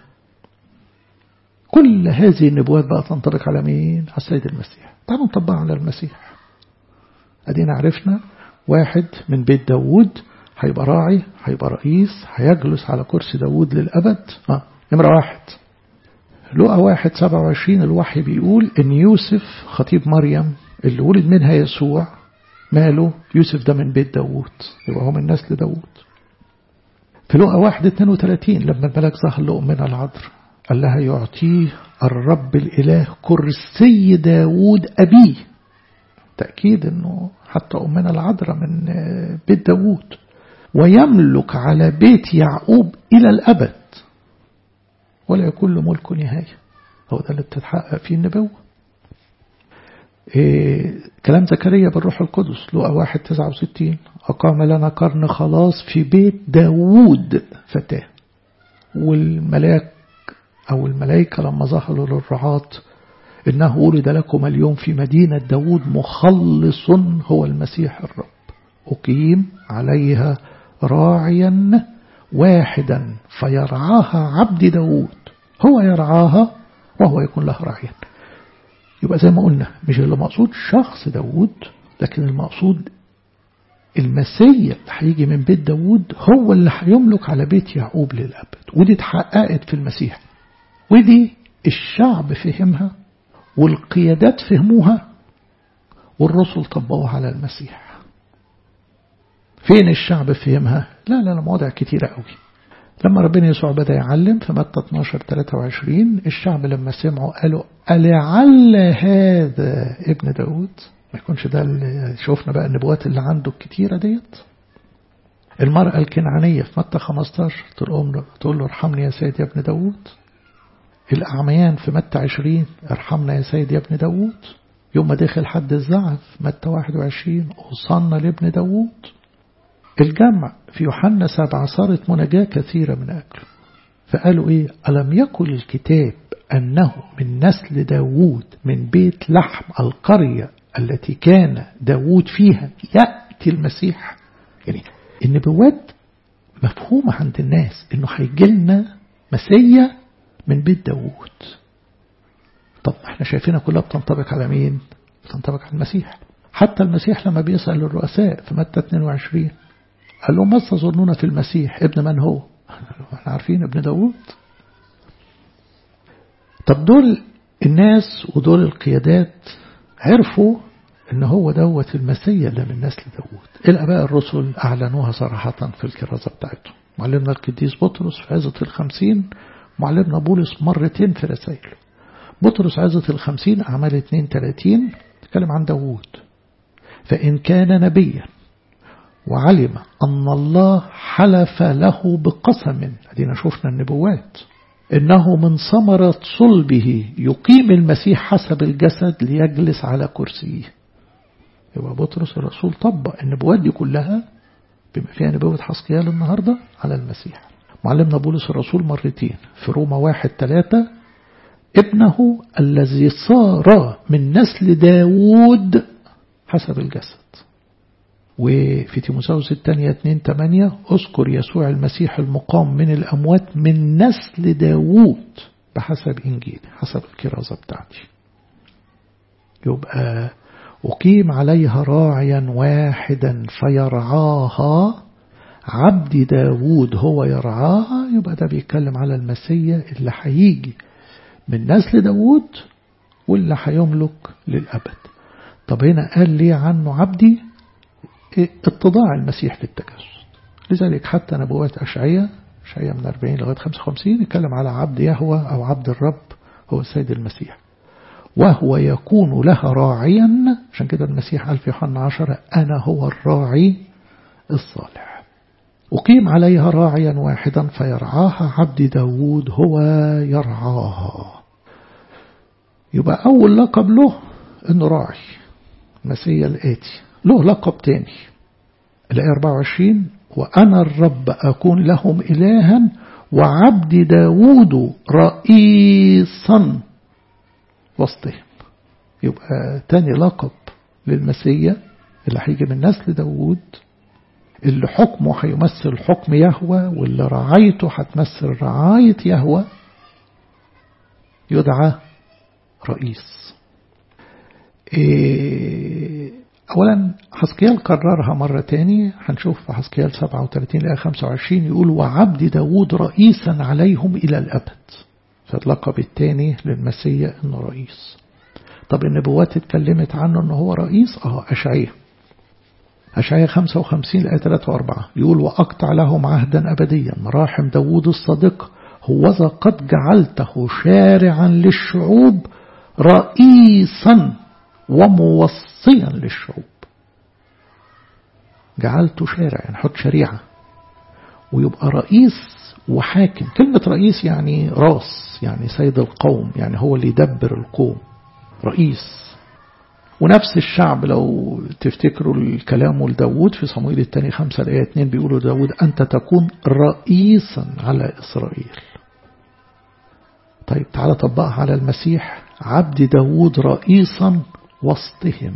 كل هذه النبوات بقى تنطبق على مين؟ على السيد المسيح تعالوا نطبقها على المسيح أدينا عرفنا واحد من بيت داود هيبقى راعي هيبقى رئيس هيجلس على كرسي داود للأبد آه. نمرة واحد لقى واحد سبعة وعشرين الوحي بيقول إن يوسف خطيب مريم اللي ولد منها يسوع ماله يوسف ده من بيت داود يبقى هو من نسل داود في لقى واحد اتنين وتلاتين لما الملك ظهر لأمنا العذر قال لها يعطيه الرب الإله كرسي داود أبيه تأكيد أنه حتى أمنا العذراء من بيت داود ويملك على بيت يعقوب إلى الأبد ولا يكون له ملك نهاية هو ده اللي بتتحقق فيه النبوة إيه كلام زكريا بالروح القدس لقى واحد تسعة وستين أقام لنا قرن خلاص في بيت داود فتاه والملاك أو الملائكة لما ظهروا للرعاة إنه ولد لكم اليوم في مدينة داود مخلص هو المسيح الرب أقيم عليها راعيا واحدا فيرعاها عبد داود هو يرعاها وهو يكون له راعيا يبقى زي ما قلنا مش اللي مقصود شخص داود لكن المقصود المسيا اللي هيجي من بيت داود هو اللي هيملك على بيت يعقوب للأبد ودي اتحققت في المسيح ودي الشعب فهمها والقيادات فهموها والرسل طبقوها على المسيح فين الشعب فهمها لا لا لا مواضع كتيرة قوي لما ربنا يسوع بدأ يعلم في متى 12 23 الشعب لما سمعوا قالوا ألعل هذا ابن داود ما يكونش ده اللي شوفنا بقى النبوات اللي عنده الكتيرة ديت المرأة الكنعانية في متى 15 تقول له ارحمني يا سيد يا ابن داود الأعميان في متى 20 ارحمنا يا سيد يا ابن داود يوم ما دخل حد الزعف متى 21 أوصلنا لابن داود الجمع في يوحنا سبعة صارت مناجاة كثيرة من أجله فقالوا إيه ألم يكن الكتاب أنه من نسل داوود من بيت لحم القرية التي كان داوود فيها يأتي المسيح يعني النبوات مفهومة عند الناس إنه هيجي لنا مسيا من بيت داوود طب احنا شايفينها كلها بتنطبق على مين بتنطبق على المسيح حتى المسيح لما بيسأل الرؤساء في متى 22 قال لهم ما تظنون في المسيح ابن من هو احنا عارفين ابن داوود طب دول الناس ودول القيادات عرفوا ان هو دوت المسيا اللي من نسل داود الاباء الرسل اعلنوها صراحة في الكرازة بتاعتهم معلمنا القديس بطرس في عزة الخمسين معلمنا بولس مرتين في رسائله بطرس عزة الخمسين أعمال 32 تكلم عن داود فإن كان نبيا وعلم أن الله حلف له بقسم أدينا شفنا النبوات إنه من ثمرة صلبه يقيم المسيح حسب الجسد ليجلس على كرسيه يبقى بطرس الرسول طبق النبوات دي كلها بما فيها نبوة حسقيال النهاردة على المسيح معلمنا بولس الرسول مرتين في روما واحد ثلاثة ابنه الذي صار من نسل داود حسب الجسد وفي تيموساوس الثانية 2 8 اذكر يسوع المسيح المقام من الأموات من نسل داوود بحسب إنجيل حسب الكرازة بتاعتي يبقى أقيم عليها راعيا واحدا فيرعاها عبد داوود هو يرعاها يبقى ده بيتكلم على المسيا اللي هيجي من نسل داوود واللي هيملك للأبد طب هنا قال لي عنه عبدي اتضاع المسيح للتجسد لذلك حتى نبوات أشعية أشعية من 40 لغاية 55 يتكلم على عبد يهوى أو عبد الرب هو السيد المسيح وهو يكون لها راعيا عشان كده المسيح قال في يوحنا 10 أنا هو الراعي الصالح أقيم عليها راعيا واحدا فيرعاها عبد داود هو يرعاها يبقى أول لقب له أنه راعي مسيا الآتي له لقب تاني الآية 24 وأنا الرب أكون لهم إلها وعبد داود رئيسا وسطهم يبقى تاني لقب للمسيا اللي هيجي من نسل داود اللي حكمه هيمثل حكم يهوى واللي رعايته هتمثل رعاية يهوى يدعى رئيس إيه أولا حسكيال قررها مرة تاني هنشوف في حسكيال 37 إلى 25 يقول وعبد داود رئيسا عليهم إلى الأبد فاللقب الثاني للمسيا إنه رئيس طب النبوات اتكلمت عنه إنه هو رئيس اه أشعية أشعية 55 الآية 3 و4 يقول وأقطع لهم عهدا أبديا مراحم داود الصادق هوذا قد جعلته شارعا للشعوب رئيسا وموصيا للشعوب جعلته شارع يعني حط شريعة ويبقى رئيس وحاكم كلمة رئيس يعني راس يعني سيد القوم يعني هو اللي يدبر القوم رئيس ونفس الشعب لو تفتكروا الكلام لداود في صمويل الثاني خمسة الآية 2 بيقولوا داود أنت تكون رئيسا على إسرائيل طيب تعالى طبقها على المسيح عبد داود رئيسا وسطهم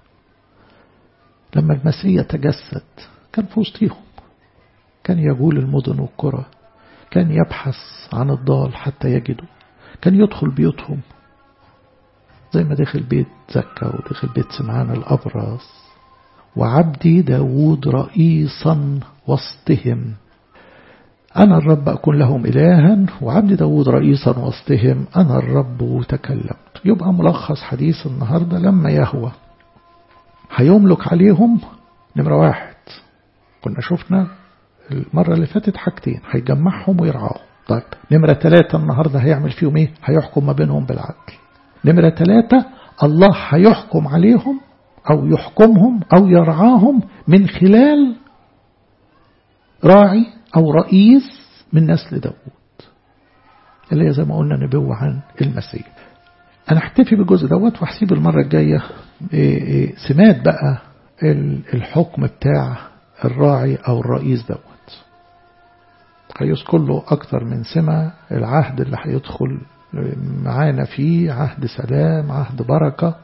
لما المسيح تجسد كان في وسطهم كان يجول المدن والقرى كان يبحث عن الضال حتى يجده كان يدخل بيوتهم زي ما دخل بيت زكا ودخل بيت سمعان الأبرص وعبدي داود رئيسا وسطهم أنا الرب أكون لهم إلها وعبد داود رئيسا وسطهم أنا الرب تكلمت يبقى ملخص حديث النهاردة لما يهوى هيملك عليهم نمرة واحد كنا شفنا المرة اللي فاتت حاجتين هيجمعهم ويرعاهم طيب نمرة ثلاثة النهاردة هيعمل فيهم ايه هيحكم ما بينهم بالعدل نمرة ثلاثة الله هيحكم عليهم أو يحكمهم أو يرعاهم من خلال راعي أو رئيس من نسل داود اللي هي زي ما قلنا نبوة عن المسيح أنا احتفي بالجزء دوت وهسيب المرة الجاية سمات بقى الحكم بتاع الراعي أو الرئيس دوت هيذكر له أكتر من سمة العهد اللي هيدخل معانا فيه عهد سلام عهد بركة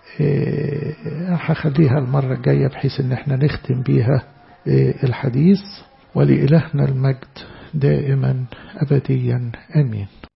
هخليها المرة الجاية بحيث ان احنا نختم بيها الحديث ولإلهنا المجد دائما أبديا أمين